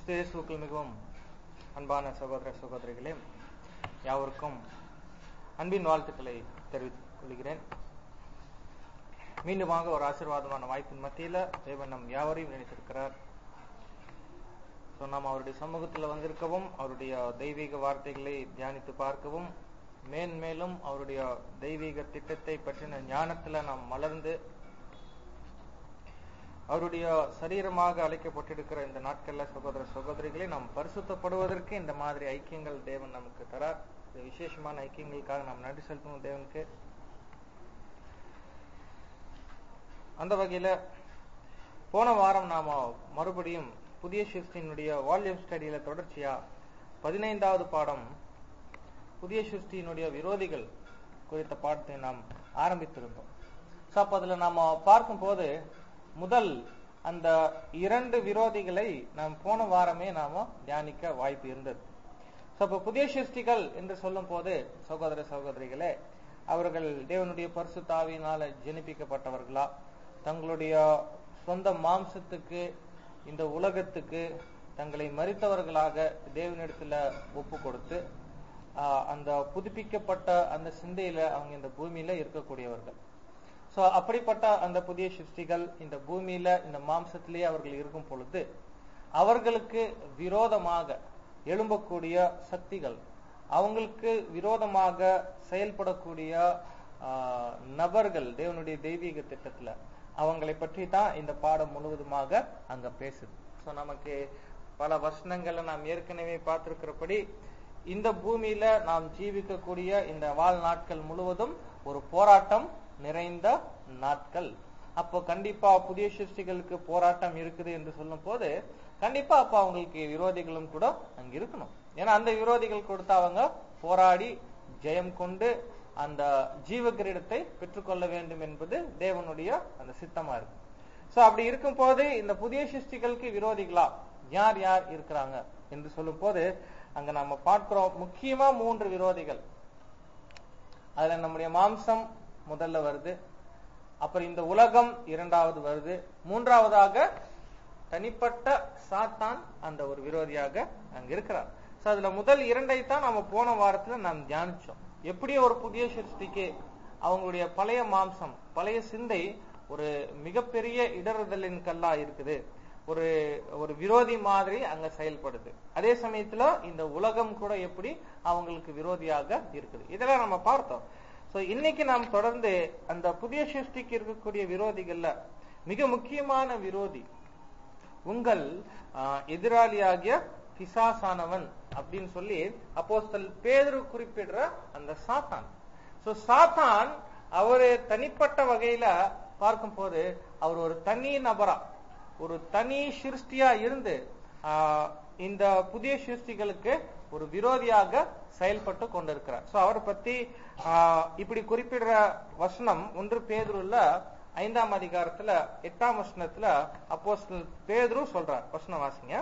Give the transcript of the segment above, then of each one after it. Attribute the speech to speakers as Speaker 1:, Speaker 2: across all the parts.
Speaker 1: கிறிஸ்து இயேசுவுக்குள் மிகவும் அன்பான சகோதர சகோதரிகளே யாவருக்கும் அன்பின் வாழ்த்துக்களை தெரிவித்துக் கொள்கிறேன் மீண்டுமாக ஒரு ஆசீர்வாதமான வாய்ப்பின் மத்தியில தேவன் நம் யாவரையும் நினைத்திருக்கிறார் ஸோ நாம் அவருடைய சமூகத்தில் வந்திருக்கவும் அவருடைய தெய்வீக வார்த்தைகளை தியானித்து பார்க்கவும் மேன்மேலும் அவருடைய தெய்வீக திட்டத்தை பற்றின ஞானத்துல நாம் மலர்ந்து அவருடைய சரீரமாக அழைக்கப்பட்டிருக்கிற இந்த நாட்கள்ல சகோதர சகோதரிகளை நாம் பரிசுத்தப்படுவதற்கு இந்த மாதிரி ஐக்கியங்கள் தேவன் நமக்கு தரார் இந்த விசேஷமான ஐக்கியங்களுக்காக நாம் நன்றி செலுத்தணும் தேவனுக்கு அந்த வகையில போன வாரம் நாம மறுபடியும் புதிய சிருஷ்டியினுடைய வால்யூம் ஸ்டடியில தொடர்ச்சியா பதினைந்தாவது பாடம் புதிய சிருஷ்டியினுடைய விரோதிகள் குறித்த பாடத்தை நாம் ஆரம்பித்திருந்தோம் ஸோ அப்போ அதுல நாம பார்க்கும் போது முதல் அந்த இரண்டு விரோதிகளை நாம் போன வாரமே நாம தியானிக்க வாய்ப்பு இருந்தது ஸோ அப்போ புதிய சிருஷ்டிகள் என்று சொல்லும் போது சகோதர சகோதரிகளே அவர்கள் தேவனுடைய பரிசுத்தாவியினால ஜெனிப்பிக்கப்பட்டவர்களா தங்களுடைய சொந்த மாம்சத்துக்கு இந்த உலகத்துக்கு தங்களை மறித்தவர்களாக தேவனிடத்துல ஒப்பு கொடுத்து அந்த புதுப்பிக்கப்பட்ட அந்த சிந்தையில அவங்க இந்த பூமியில இருக்கக்கூடியவர்கள் சோ அப்படிப்பட்ட அந்த புதிய சிருஷ்டிகள் இந்த பூமியில இந்த மாம்சத்திலேயே அவர்கள் இருக்கும் பொழுது அவர்களுக்கு விரோதமாக எழும்பக்கூடிய சக்திகள் அவங்களுக்கு விரோதமாக செயல்படக்கூடிய நபர்கள் தேவனுடைய தெய்வீக திட்டத்துல அவங்களை பற்றி தான் இந்த பாடம் முழுவதுமாக அங்க பேசுது சோ நமக்கு பல வசனங்களை நாம் ஏற்கனவே பார்த்திருக்கிறபடி இந்த பூமியில நாம் ஜீவிக்கக்கூடிய இந்த வாழ்நாட்கள் முழுவதும் ஒரு போராட்டம் நிறைந்த நாட்கள் அப்போ கண்டிப்பா புதிய சிருஷ்டிகளுக்கு போராட்டம் இருக்குது என்று சொல்லும் போது கண்டிப்பா அப்ப அவங்களுக்கு விரோதிகளும் கூட அங்க இருக்கணும் ஏன்னா அந்த விரோதிகள் கொடுத்து அவங்க போராடி ஜெயம் கொண்டு அந்த ஜீவ கிரீடத்தை பெற்றுக்கொள்ள வேண்டும் என்பது தேவனுடைய அந்த சித்தமா இருக்கு சோ அப்படி இருக்கும் போது இந்த புதிய சிருஷ்டிகளுக்கு விரோதிகளா யார் யார் இருக்கிறாங்க என்று சொல்லும் போது அங்க நம்ம பார்க்கிறோம் முக்கியமா மூன்று விரோதிகள் அதுல நம்முடைய மாம்சம் முதல்ல வருது அப்புறம் இந்த உலகம் இரண்டாவது வருது மூன்றாவதாக தனிப்பட்ட சாத்தான் அந்த ஒரு விரோதியாக அங்க இருக்கிறார் சோ அதுல முதல் இரண்டை தான் நம்ம போன வாரத்துல நாம் தியானிச்சோம் எப்படி ஒரு புதிய சிருஷ்டிக்கு அவங்களுடைய பழைய மாம்சம் பழைய சிந்தை ஒரு மிகப்பெரிய இடறுதலின் கல்லா இருக்குது ஒரு ஒரு விரோதி மாதிரி அங்க செயல்படுது அதே சமயத்துல இந்த உலகம் கூட எப்படி அவங்களுக்கு விரோதியாக இருக்குது இதெல்லாம் நம்ம பார்த்தோம் சோ இன்னைக்கு நாம் தொடர்ந்து அந்த புதிய சிருஷ்டிக்கு இருக்கக்கூடிய விரோதிகள்ல மிக முக்கியமான விரோதி உங்கள் எதிராளியாகிய பிசாசானவன் அப்படின்னு சொல்லி அப்போஸ்தல் பேதரு குறிப்பிடுற அந்த சாத்தான் சோ சாத்தான் அவரு தனிப்பட்ட வகையில பார்க்கும் போது அவர் ஒரு தனி நபரா ஒரு தனி சிருஷ்டியா இருந்து இந்த புதிய சிருஷ்டிகளுக்கு ஒரு விரோதியாக செயல்பட்டு கொண்டிருக்கிறார் சோ அவரை பத்தி இப்படி குறிப்பிடுற வசனம் ஒன்று பேதுருல ஐந்தாம் அதிகாரத்துல எட்டாம் வசனத்துல அப்போ பேதுரு சொல்றார் வசனம் வாசிங்க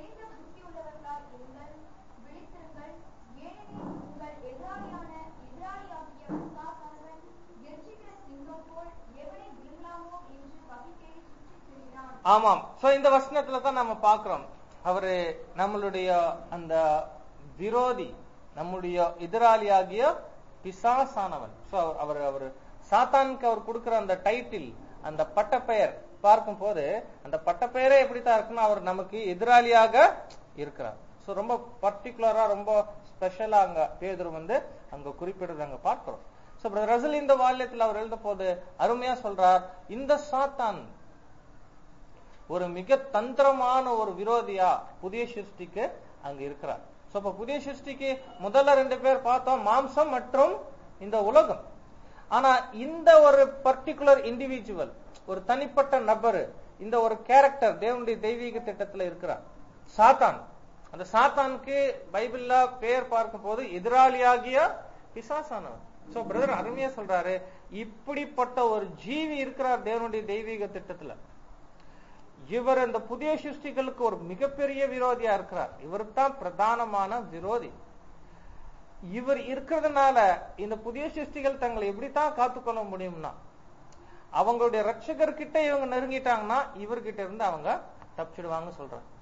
Speaker 1: ஆமாம் சோ இந்த வசனத்துல தான் நம்ம பாக்குறோம் அவரு நம்மளுடைய அந்த விரோதி நம்முடைய எதிராளியாகிய பிசாசானவன் சோ அவர் அவர் சாத்தானுக்கு அவர் கொடுக்கிற அந்த டைட்டில் அந்த பட்டப்பெயர் பார்க்கும் போது அந்த பட்டப்பெயரே எப்படித்தான் இருக்குன்னா அவர் நமக்கு எதிராளியாக இருக்கிறார் சோ ரொம்ப பர்டிகுலரா ரொம்ப ஸ்பெஷலா அங்க பேதர் வந்து அங்க குறிப்பிடுறது அங்க பார்க்கிறோம் சோ ரசல் இந்த வால்யத்தில் அவர் எழுத போது அருமையா சொல்றார் இந்த சாத்தான் ஒரு மிக தந்திரமான ஒரு விரோதியா புதிய சிருஷ்டிக்கு அங்க இருக்கிறார் சோ இப்ப புதிய சிருஷ்டிக்கு முதல்ல ரெண்டு பேர் பார்த்தோம் மாம்சம் மற்றும் இந்த உலகம் ஆனா இந்த ஒரு பர்டிகுலர் இண்டிவிஜுவல் ஒரு தனிப்பட்ட நபர் இந்த ஒரு கேரக்டர் தேவனுடைய தெய்வீக திட்டத்துல இருக்கிறார் சாத்தான் அந்த சாத்தானுக்கு பைபிள்ல பேர் பார்க்கும் போது எதிராளியாகிய பிசாசானவன் சோ பிரதர் அருமையா சொல்றாரு இப்படிப்பட்ட ஒரு ஜீவி இருக்கிறார் தேவனுடைய தெய்வீக திட்டத்துல இவர் இந்த புதிய சிருஷ்டிகளுக்கு ஒரு மிகப்பெரிய விரோதியா இருக்கிறார் இவர் தான் பிரதானமான விரோதி இவர் இருக்கிறதுனால இந்த புதிய சிருஷ்டிகள் தங்களை எப்படித்தான் காத்துக்கொள்ள முடியும்னா அவங்களுடைய ரட்சகர்கிட்ட இவங்க நெருங்கிட்டாங்கன்னா இவர்கிட்ட இருந்து அவங்க தப்பிச்சிடுவாங்க சொல்றாங்க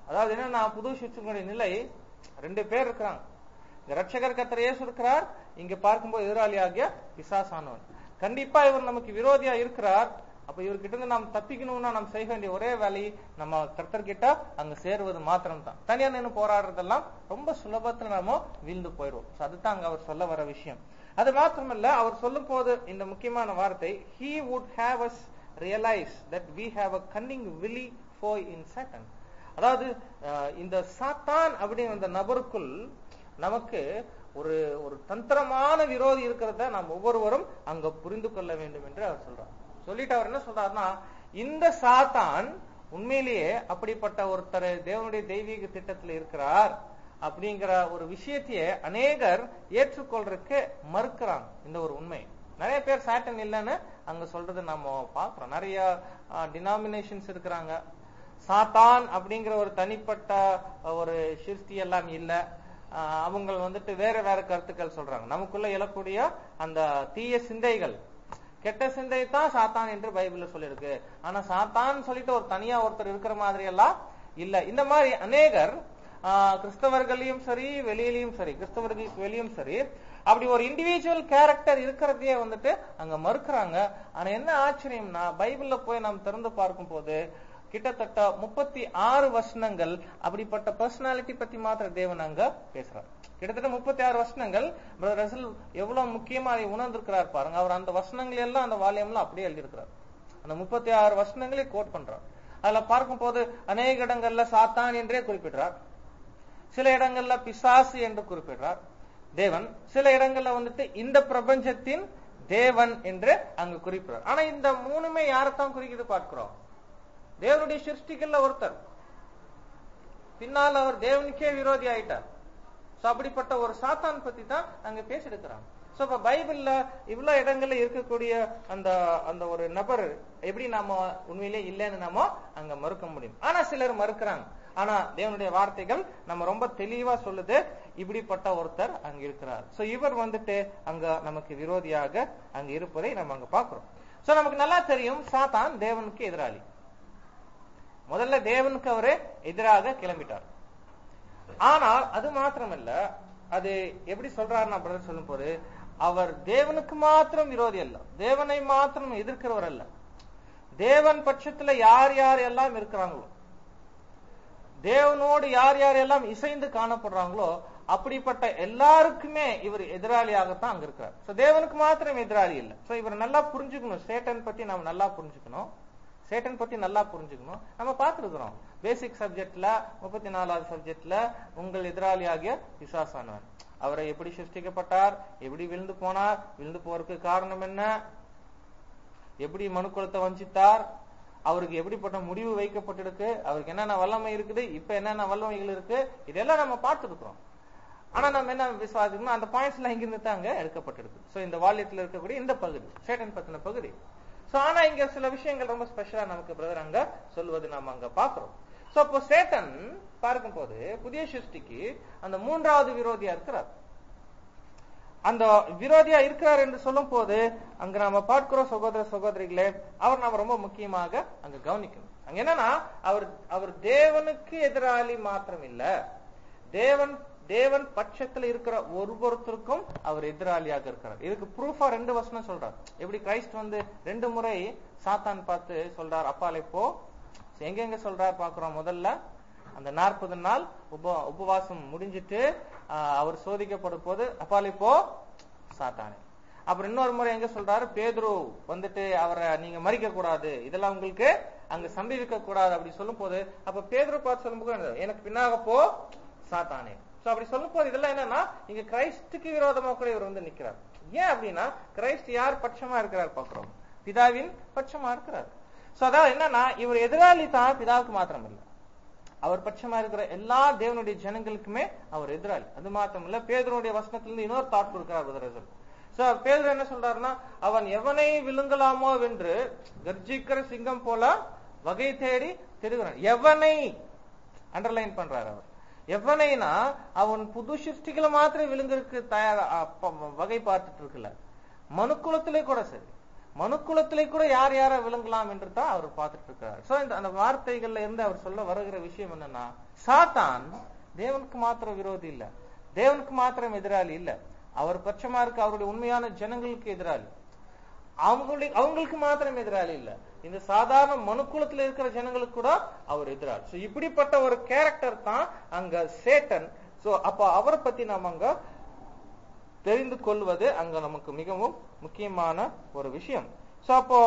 Speaker 1: அதாவது என்னன்னா புது சிருஷ்டிகளுடைய நிலை ரெண்டு பேர் இருக்கிறாங்க இங்க ரட்சகர் கர்த்தர் இயேசு இருக்கிறார் இங்க பார்க்கும்போது எதிராளியாகிய பிசாசானவன் கண்டிப்பா இவர் நமக்கு விரோதியா இருக்கிறார் அப்ப இவர்கிட்ட இருந்து நாம் தப்பிக்கணும்னா நாம் செய்ய வேண்டிய ஒரே வேலை நம்ம கர்த்தர் கிட்ட அங்க சேருவது மாத்திரம் தான் தனியா நின்று போராடுறதெல்லாம் ரொம்ப சுலபத்துல நாம வீழ்ந்து போயிடுவோம் So அதுதான் அங்க அவர் சொல்ல வர விஷயம் அது மாத்திரமல்ல அவர் சொல்லும் போது இந்த முக்கியமான வார்த்தை he would have us realize that we have a cunning willy foe in Satan அதாவது அஹ், இந்த சாத்தான் அப்படிங்கிற அந்த நபருக்குள் நமக்கு ஒரு ஒரு தந்திரமான விரோதி இருக்கிறத நாம் ஒவ்வொருவரும் அங்க புரிந்து கொள்ள வேண்டும் என்று அவர் சொல்றார் சொல்லிட்டு அவர் என்ன சொல்றாருன்னா இந்த சாத்தான் உண்மையிலேயே அப்படிப்பட்ட ஒருத்தர் தேவனுடைய தெய்வீக திட்டத்தில் இருக்கிறார் அப்படிங்கிற ஒரு விஷயத்தையே அநேகர் ஏற்றுக்கொள்றதுக்கு மறுக்கிறாங்க இந்த ஒரு உண்மை நிறைய பேர் சாட்டன் இல்லைன்னு அங்க சொல்றது நம்ம பாக்குறோம் நிறைய டினாமினேஷன்ஸ் இருக்கிறாங்க சாத்தான் அப்படிங்கிற ஒரு தனிப்பட்ட ஒரு சிருஷ்டி எல்லாம் இல்ல ஆஹ் அவங்க வந்துட்டு வேற வேற கருத்துக்கள் சொல்றாங்க நமக்குள்ள எழக்கூடிய அந்த தீய சிந்தைகள் கெட்ட சிந்தை தான் சாத்தான் என்று பைபிள்ல சொல்லியிருக்கு ஆனா சாத்தான் சொல்லிட்டு ஒரு தனியா ஒருத்தர் இருக்கிற மாதிரி எல்லாம் இல்ல இந்த மாதிரி அநேகர் ஆஹ் கிறிஸ்தவர்களையும் சரி வெளியிலயும் சரி கிறிஸ்தவர்களுக்கு வெளியும் சரி அப்படி ஒரு இண்டிவிஜுவல் கேரக்டர் இருக்கிறதையே வந்துட்டு அங்க மறுக்கிறாங்க ஆனா என்ன ஆச்சரியம்னா பைபிள்ல போய் நாம் திறந்து பார்க்கும் போது கிட்டத்தட்ட முப்பத்தி ஆறு வசனங்கள் அப்படிப்பட்ட பர்சனாலிட்டி பத்தி மாத்திர தேவன் அங்க பேசுறார் கிட்டத்தட்ட முப்பத்தி ஆறு வசனங்கள் பிரதர் ரசல் எவ்வளவு முக்கியமா அதை உணர்ந்திருக்கிறார் பாருங்க அவர் அந்த வசனங்கள் எல்லாம் அந்த வால்யம்ல அப்படியே எழுதியிருக்கிறார் அந்த முப்பத்தி ஆறு வசனங்களை கோட் பண்றார் அதுல பார்க்கும் போது அநேக இடங்கள்ல சாத்தான் என்றே குறிப்பிடுறார் சில இடங்கள்ல பிசாசு என்று குறிப்பிடுறார் தேவன் சில இடங்கள்ல வந்துட்டு இந்த பிரபஞ்சத்தின் தேவன் என்று அங்கு குறிப்பிடுறார் ஆனா இந்த மூணுமே யாரைத்தான் குறிக்குது பார்க்கிறோம் தேவனுடைய சிருஷ்டிகள்ல ஒருத்தர் பின்னால் அவர் தேவனுக்கே விரோதி ஆயிட்டார் சோ அப்படிப்பட்ட ஒரு சாத்தான் பத்தி தான் அங்க பேசிருக்கிறாங்க சோ இப்ப பைபிள்ல இவ்வளவு இடங்கள்ல இருக்கக்கூடிய அந்த அந்த ஒரு நபர் எப்படி நாம உண்மையிலே இல்லைன்னு நாம அங்க மறுக்க முடியும் ஆனா சிலர் மறுக்கிறாங்க ஆனா தேவனுடைய வார்த்தைகள் நம்ம ரொம்ப தெளிவா சொல்லுது இப்படிப்பட்ட ஒருத்தர் அங்க இருக்கிறார் சோ இவர் வந்துட்டு அங்க நமக்கு விரோதியாக அங்க இருப்பதை நம்ம அங்க பாக்குறோம் சோ நமக்கு நல்லா தெரியும் சாத்தான் தேவனுக்கு எதிராளி முதல்ல தேவனுக்கு அவரு எதிராக கிளம்பிட்டார் ஆனால் அது மாத்திரமல்ல அது எப்படி சொல்றாருன்னா பிரதர் சொல்லும் போது அவர் தேவனுக்கு மாத்திரம் விரோதி அல்ல தேவனை மாத்திரம் எதிர்க்கிறவர் அல்ல தேவன் பட்சத்துல யார் யார் எல்லாம் இருக்கிறாங்களோ தேவனோடு யார் யார் எல்லாம் இசைந்து காணப்படுறாங்களோ அப்படிப்பட்ட எல்லாருக்குமே இவர் எதிராளியாகத்தான் அங்க இருக்கிறார் சோ தேவனுக்கு மாத்திரம் எதிராளி இல்ல சோ இவர் நல்லா புரிஞ்சுக்கணும் சேட்டன் பத்தி நாம நல்லா புரிஞ்சுக்கணும் சேட்டன் பத்தி நல்லா புரிஞ்சுக்கணும் நம்ம பார்த்துருக்கிறோம் பேசிக் சப்ஜெக்ட்ல முப்பத்தி நாலாவது சப்ஜெக்ட்ல உங்கள் எதிராளியாகிய விசாசானவர் அவரை எப்படி சிருஷ்டிக்கப்பட்டார் எப்படி விழுந்து போனார் விழுந்து போறதுக்கு காரணம் என்ன எப்படி மனு குலத்தை வஞ்சித்தார் அவருக்கு எப்படிப்பட்ட முடிவு வைக்கப்பட்டிருக்கு அவருக்கு என்னென்ன வல்லமை இருக்குது இப்ப என்னென்ன வல்லமைகள் இருக்கு இதெல்லாம் நம்ம பார்த்துருக்கிறோம் ஆனா நம்ம என்ன விசுவாசிக்கணும் அந்த பாயிண்ட்ஸ் எல்லாம் இங்கிருந்து தான் அங்க எடுக்கப்பட்டிருக்கு சோ இந்த வால்யத்துல இருக்கக்கூடிய இந்த பகுதி சேட்டன் பத்தின பகுதி சோ ஆனா இங்க சில விஷயங்கள் ரொம்ப ஸ்பெஷலா நமக்கு பிரதர் அங்க சொல்வது நாம அங்க பாக்குறோம் சோ இப்போ சேட்டன் பார்க்கும் போது புதிய சிருஷ்டிக்கு அந்த மூன்றாவது விரோதியா இருக்கிறார் அந்த விரோதியா இருக்கிறார் என்று சொல்லும் போது அங்க நாம பார்க்கிறோம் சகோதர சகோதரிகளே அவர் நாம ரொம்ப முக்கியமாக அங்க கவனிக்கணும் அங்க என்னன்னா அவர் அவர் தேவனுக்கு எதிராளி மாத்திரம் இல்ல தேவன் தேவன் பட்சத்துல இருக்கிற ஒருவருத்தருக்கும் அவர் எதிராளியாக இருக்கிறார் இதுக்கு ப்ரூஃபா ரெண்டு வசனம் சொல்றார் எப்படி கிரைஸ்ட் வந்து ரெண்டு முறை சாத்தான் பார்த்து சொல்றார் அப்பாலே போ எங்கெங்க சொல்றார் பாக்குறோம் முதல்ல அந்த நாற்பது நாள் உப உபவாசம் முடிஞ்சிட்டு ஆஹ், அவர் சோதிக்கப்படும் போது அப்பாலே போ சாத்தானே அப்புறம் இன்னொரு முறை எங்க சொல்றாரு பேதுரு வந்துட்டு அவரை நீங்க மறிக்க கூடாது இதெல்லாம் உங்களுக்கு அங்க சம்பவிக்க கூடாது அப்படி சொல்லும் போது அப்ப பேதுரு பார்த்து சொல்லும்போது எனக்கு பின்னாக போ சாத்தானே சோ அப்படி சொல்லும் போது இதெல்லாம் என்னன்னா இங்க கிரைஸ்டுக்கு விரோதமா கூட இவர் வந்து நிக்கிறார் ஏன் அப்படின்னா கிரைஸ்ட் யார் பட்சமா இருக்கிறார் பாக்குறோம் பிதாவின் பட்சமா இருக்கிறார் சோ அதாவது என்னன்னா இவர் எதிராளி தான் பிதாவுக்கு மாத்திரம் இல்ல அவர் பட்சமா இருக்கிற எல்லா தேவனுடைய ஜனங்களுக்குமே அவர் எதிராளி அது மாத்திரம் இல்ல பேதனுடைய வசனத்திலிருந்து இன்னொரு தாட் கொடுக்கிறார் பிரதர் சோ பேதர் என்ன சொல்றாருன்னா அவன் எவனை விழுங்கலாமோ வென்று கர்ஜிக்கிற சிங்கம் போல வகை தேடி திருகிறான் எவனை அண்டர்லைன் பண்றாரு அவர் எவனைனா அவன் புது சிருஷ்டிகளை மாத்திரம் விழுங்கறதுக்கு தயார் அப்ப வகை பார்த்துட்டு இருக்குல்ல மனுக்குலத்திலே கூட சரி மனுக்குலத்திலே கூட யார் யார விளங்கலாம் என்று தான் அவர் பார்த்துட்டு இருக்கார் சோ இந்த அந்த வார்த்தைகள்ல இருந்து அவர் சொல்ல வருகிற விஷயம் என்னன்னா சாத்தான் தேவனுக்கு மாத்திரம் விரோதி இல்ல தேவனுக்கு மாத்திரம் எதிராளி இல்ல அவர் பட்சமா இருக்க அவருடைய உண்மையான ஜனங்களுக்கு எதிராளி அவங்களுடைய அவங்களுக்கு மாத்திரம் எதிராளி இல்ல இந்த சாதாரண மனுக்குலத்துல இருக்கிற ஜனங்களுக்கு கூட அவர் எதிராளி சோ இப்படிப்பட்ட ஒரு கேரக்டர் தான் அங்க சேட்டன் சோ அப்ப அவரை பத்தி நாம அங்க தெரிந்து கொள்வது அங்க நமக்கு மிகவும் முக்கியமான ஒரு விஷயம் சோ அப்போ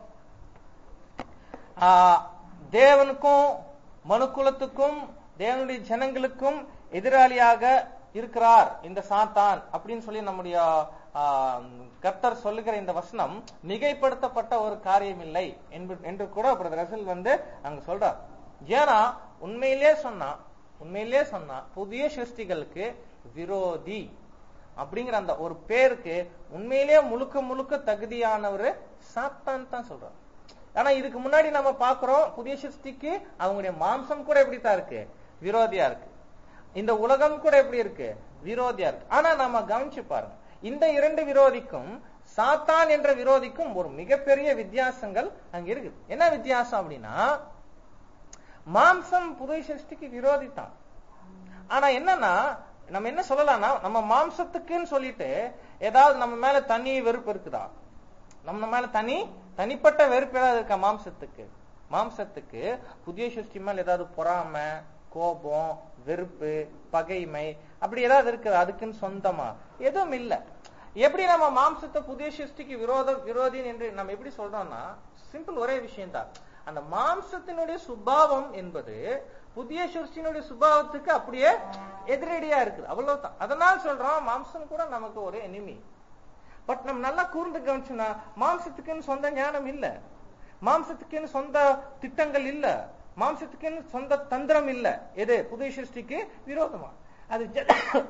Speaker 1: ஆஹ், தேவனுக்கும் மனுக்குலத்துக்கும் தேவனுடைய ஜனங்களுக்கும் எதிராளியாக இருக்கிறார் இந்த சாத்தான் அப்படின்னு சொல்லி நம்முடைய ஆஹ், கர்த்தர் சொல்லுகிற இந்த வசனம் மிகைப்படுத்தப்பட்ட ஒரு காரியம் இல்லை என்ப- என்று கூட பிரதர் ரசல் வந்து அங்க சொல்றார் ஏன்னா உண்மையிலே சொன்னா உண்மையிலே சொன்னா புதிய சிருஷ்டிகளுக்கு விரோதி அப்படிங்கிற அந்த ஒரு பேருக்கு உண்மையிலேயே முழுக்க முழுக்க தகுதியானவர் சாத்தான் தான் சொல்றார் ஆனா இதுக்கு முன்னாடி நம்ம பாக்குறோம் புதிய சிருஷ்டிக்கு அவங்களுடைய மாம்சம் கூட எப்படித்தான் இருக்கு விரோதியா இருக்கு இந்த உலகம் கூட எப்படி இருக்கு விரோதியா இருக்கு ஆனா நம்ம கவனிச்சு பாருங்க இந்த இரண்டு விரோதிக்கும் சாத்தான் என்ற விரோதிக்கும் ஒரு மிகப்பெரிய வித்தியாசங்கள் அங்க இருக்கு என்ன வித்தியாசம் அப்படின்னா மாம்சம் புதிய சிருஷ்டிக்கு விரோதி தான் ஆனா என்னன்னா நம்ம என்ன சொல்லலாம்னா நம்ம மாம்சத்துக்குன்னு சொல்லிட்டு ஏதாவது நம்ம மேல தனி வெறுப்பு இருக்குதா நம்ம மேல தனி தனிப்பட்ட வெறுப்பு ஏதாவது இருக்கா மாம்சத்துக்கு மாம்சத்துக்கு புதிய சிருஷ்டி மேல ஏதாவது பொறாமை கோபம் வெறுப்பு பகைமை அப்படி ஏதாவது இருக்குது அதுக்குன்னு சொந்தமா எதுவும் இல்ல எப்படி நம்ம மாம்சத்தை புதிய சிருஷ்டிக்கு விரோத விரோதி என்று நம்ம எப்படி சொல்றோம்னா சிம்பிள் ஒரே விஷயம் தான் அந்த மாம்சத்தினுடைய சுபாவம் என்பது புதிய சிருஷ்டியினுடைய சுபாவத்துக்கு அப்படியே எதிரடியா இருக்குது அவ்வளவுதான் அதனால் சொல்றோம் மாம்சம் கூட நமக்கு ஒரு எனிமி பட் நம்ம நல்லா கூர்ந்து கவனிச்சோம்னா மாம்சத்துக்குன்னு சொந்த ஞானம் இல்ல மாம்சத்துக்குன்னு சொந்த திட்டங்கள் இல்ல மாம்சத்துக்குன்னு சொந்த தந்திரம் இல்ல எது புதிய சிருஷ்டிக்கு விரோதமா அது ஜ-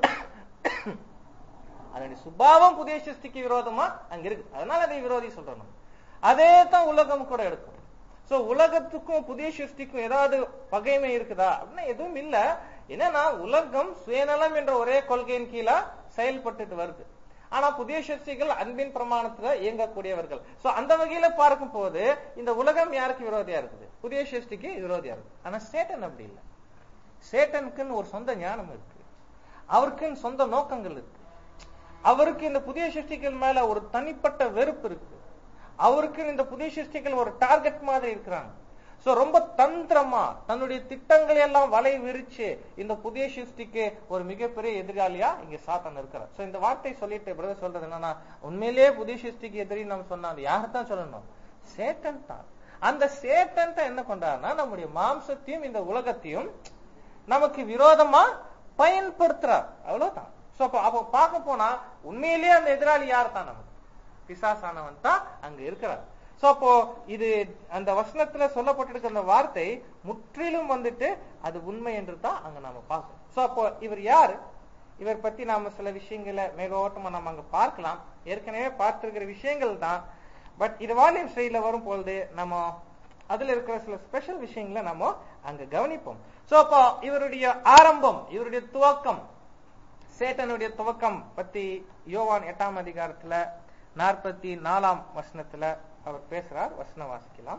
Speaker 1: அதனுடைய சுபாவம் புதிய சிருஷ்டிக்கு விரோதமா அங்க இருக்கு அதனால அதை விரோதி சொல்றோம் நம்ம. அதே தான் உலகம் கூட எடுக்கும் சோ உலகத்துக்கும் புதிய சிருஷ்டிக்கும் ஏதாவது பகைமை இருக்குதா அப்படின்னா எதுவும் இல்ல என்னன்னா உலகம் சுயநலம் என்ற ஒரே கொள்கையின் கீழே செயல்பட்டுட்டு வருது ஆனா புதிய சிருஷ்டிகள் அன்பின் பிரமாணத்துல இயங்கக்கூடியவர்கள் சோ அந்த வகையில பார்க்கும் போது இந்த உலகம் யாருக்கு விரோதியா இருக்குது புதிய சிருஷ்டிக்கு விரோதியா இருக்கு ஆனா சேட்டன் அப்படி இல்ல சேட்டனுக்குன்னு ஒரு சொந்த ஞானம் இருக்கு அவருக்குன்னு சொந்த நோக்கங்கள் இருக்கு அவருக்கு இந்த புதிய சிருஷ்டிகள் மேல ஒரு தனிப்பட்ட வெறுப்பு இருக்கு அவருக்கு இந்த புதிய சிருஷ்டிகள் ஒரு டார்கெட் மாதிரி இருக்கிறாங்க சோ ரொம்ப தந்திரமா தன்னுடைய திட்டங்களை எல்லாம் வலை விரிச்சு இந்த புதிய சிருஷ்டிக்கு ஒரு மிகப்பெரிய எதிராளியா இங்க சாத்தான் இருக்கிறார் சோ இந்த வார்த்தை சொல்லிட்டு பிரதர் சொல்றது என்னன்னா உண்மையிலேயே புதிய சிருஷ்டிக்கு எதிரி நம்ம சொன்னா அது யாரை தான் சொல்லணும் சேட்டன் தான் அந்த சேட்டன் தான் என்ன பண்றாருன்னா நம்முடைய மாம்சத்தையும் இந்த உலகத்தையும் நமக்கு விரோதமா பயன்படுத்துறார் அவ்வளவுதான் சோ அப்ப அப்ப பார்க்க போனா உண்மையிலேயே அந்த எதிராளி யார் தான் நமக்கு பிசாசானவன் தான் அங்க இருக்கிறார் சோ அப்போ இது அந்த வசனத்துல சொல்லப்பட்டிருக்கிற அந்த வார்த்தை முற்றிலும் வந்துட்டு அது உண்மை என்று தான் அங்க நாம பார்க்கணும் சோ அப்போ இவர் யார் இவர் பத்தி நாம சில விஷயங்களை மேலோட்டமா நம்ம அங்க பார்க்கலாம் ஏற்கனவே பார்த்திருக்கிற விஷயங்கள் தான் பட் இது வாலியம் ஸ்டைல வரும் பொழுது நம்ம அதுல இருக்கிற சில ஸ்பெஷல் விஷயங்களை நம்ம அங்க கவனிப்போம் சோ அப்போ இவருடைய ஆரம்பம் இவருடைய துவக்கம் சேட்டனுடைய துவக்கம் பத்தி யோவான் எட்டாம் அதிகாரத்துல நாற்பத்தி நாலாம் வசனத்துல அவர் பேசுறார் வசனம் வாசிக்கலாம்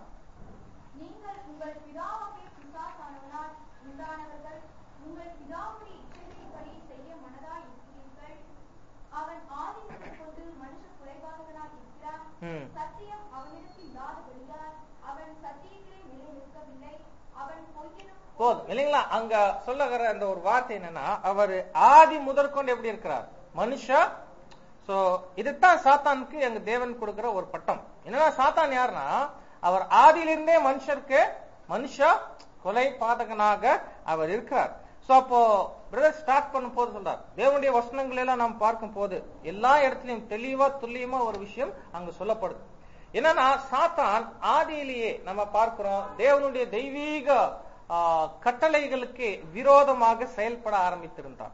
Speaker 2: நீங்கள் உங்கள் பிதாவாகிய பிசாசானவனால் உண்டானவர்கள் உங்கள் பிதாவுடைய இச்சைகளின்படி செய்ய மனதாய் இருக்கிறீர்கள் அவன் ஆதி கொண்டு மனுஷ குறைபாடுகளால் இருக்கிறான்
Speaker 1: ம்.
Speaker 2: சத்தியம் அவனிடத்தில் இல்லாதபடியால் அவன் சத்தியத்திலே நிலை நிற்கவில்லை அவன் பொய்யனும்
Speaker 1: போதும் இல்லைங்களா அங்க சொல்லுகிற அந்த ஒரு வார்த்தை என்னன்னா அவர் ஆதி முதற்கொண்டு எப்படி இருக்கிறார் மனுஷா சோ இதுதான் சாத்தானுக்கு எங்க தேவன் கொடுக்கிற ஒரு பட்டம் என்னன்னா சாத்தான் யாருன்னா அவர் ஆதியிலிருந்தே மனுஷருக்கு மனுஷா கொலை பாதகனாக அவர் இருக்கிறார் சோ அப்போ பிரதர் ஸ்டார்ட் பண்ணும் போது சொல்றார் தேவனுடைய வசனங்கள் எல்லாம் நாம் பார்க்கும் போது எல்லா இடத்துலயும் தெளிவா துல்லியமா ஒரு விஷயம் அங்க சொல்லப்படுது என்னன்னா சாத்தான் ஆதியிலேயே நம்ம பார்க்கிறோம் தேவனுடைய தெய்வீக ஆ, கட்டளைகளுக்கு விரோதமாக செயல்பட ஆரம்பித்திருந்தார்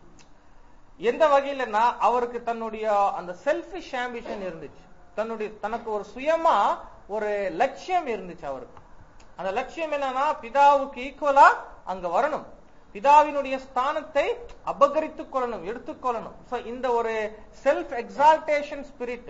Speaker 1: எந்த வகையிலன்னா அவருக்கு தன்னுடைய அந்த செல்ஃபிஷ் ஆம்பிஷன் இருந்துச்சு தன்னுடைய தனக்கு ஒரு சுயமா ஒரு லட்சியம் இருந்துச்சு அவருக்கு அந்த லட்சியம் என்னன்னா பிதாவுக்கு ஈக்குவலா அங்க வரணும் பிதாவினுடைய ஸ்தானத்தை அபகரித்துக் கொள்ளணும் எடுத்துக்கொள்ளணும் So, இந்த ஒரு செல்ஃப் எக்ஸால்டேஷன் ஸ்பிரிட்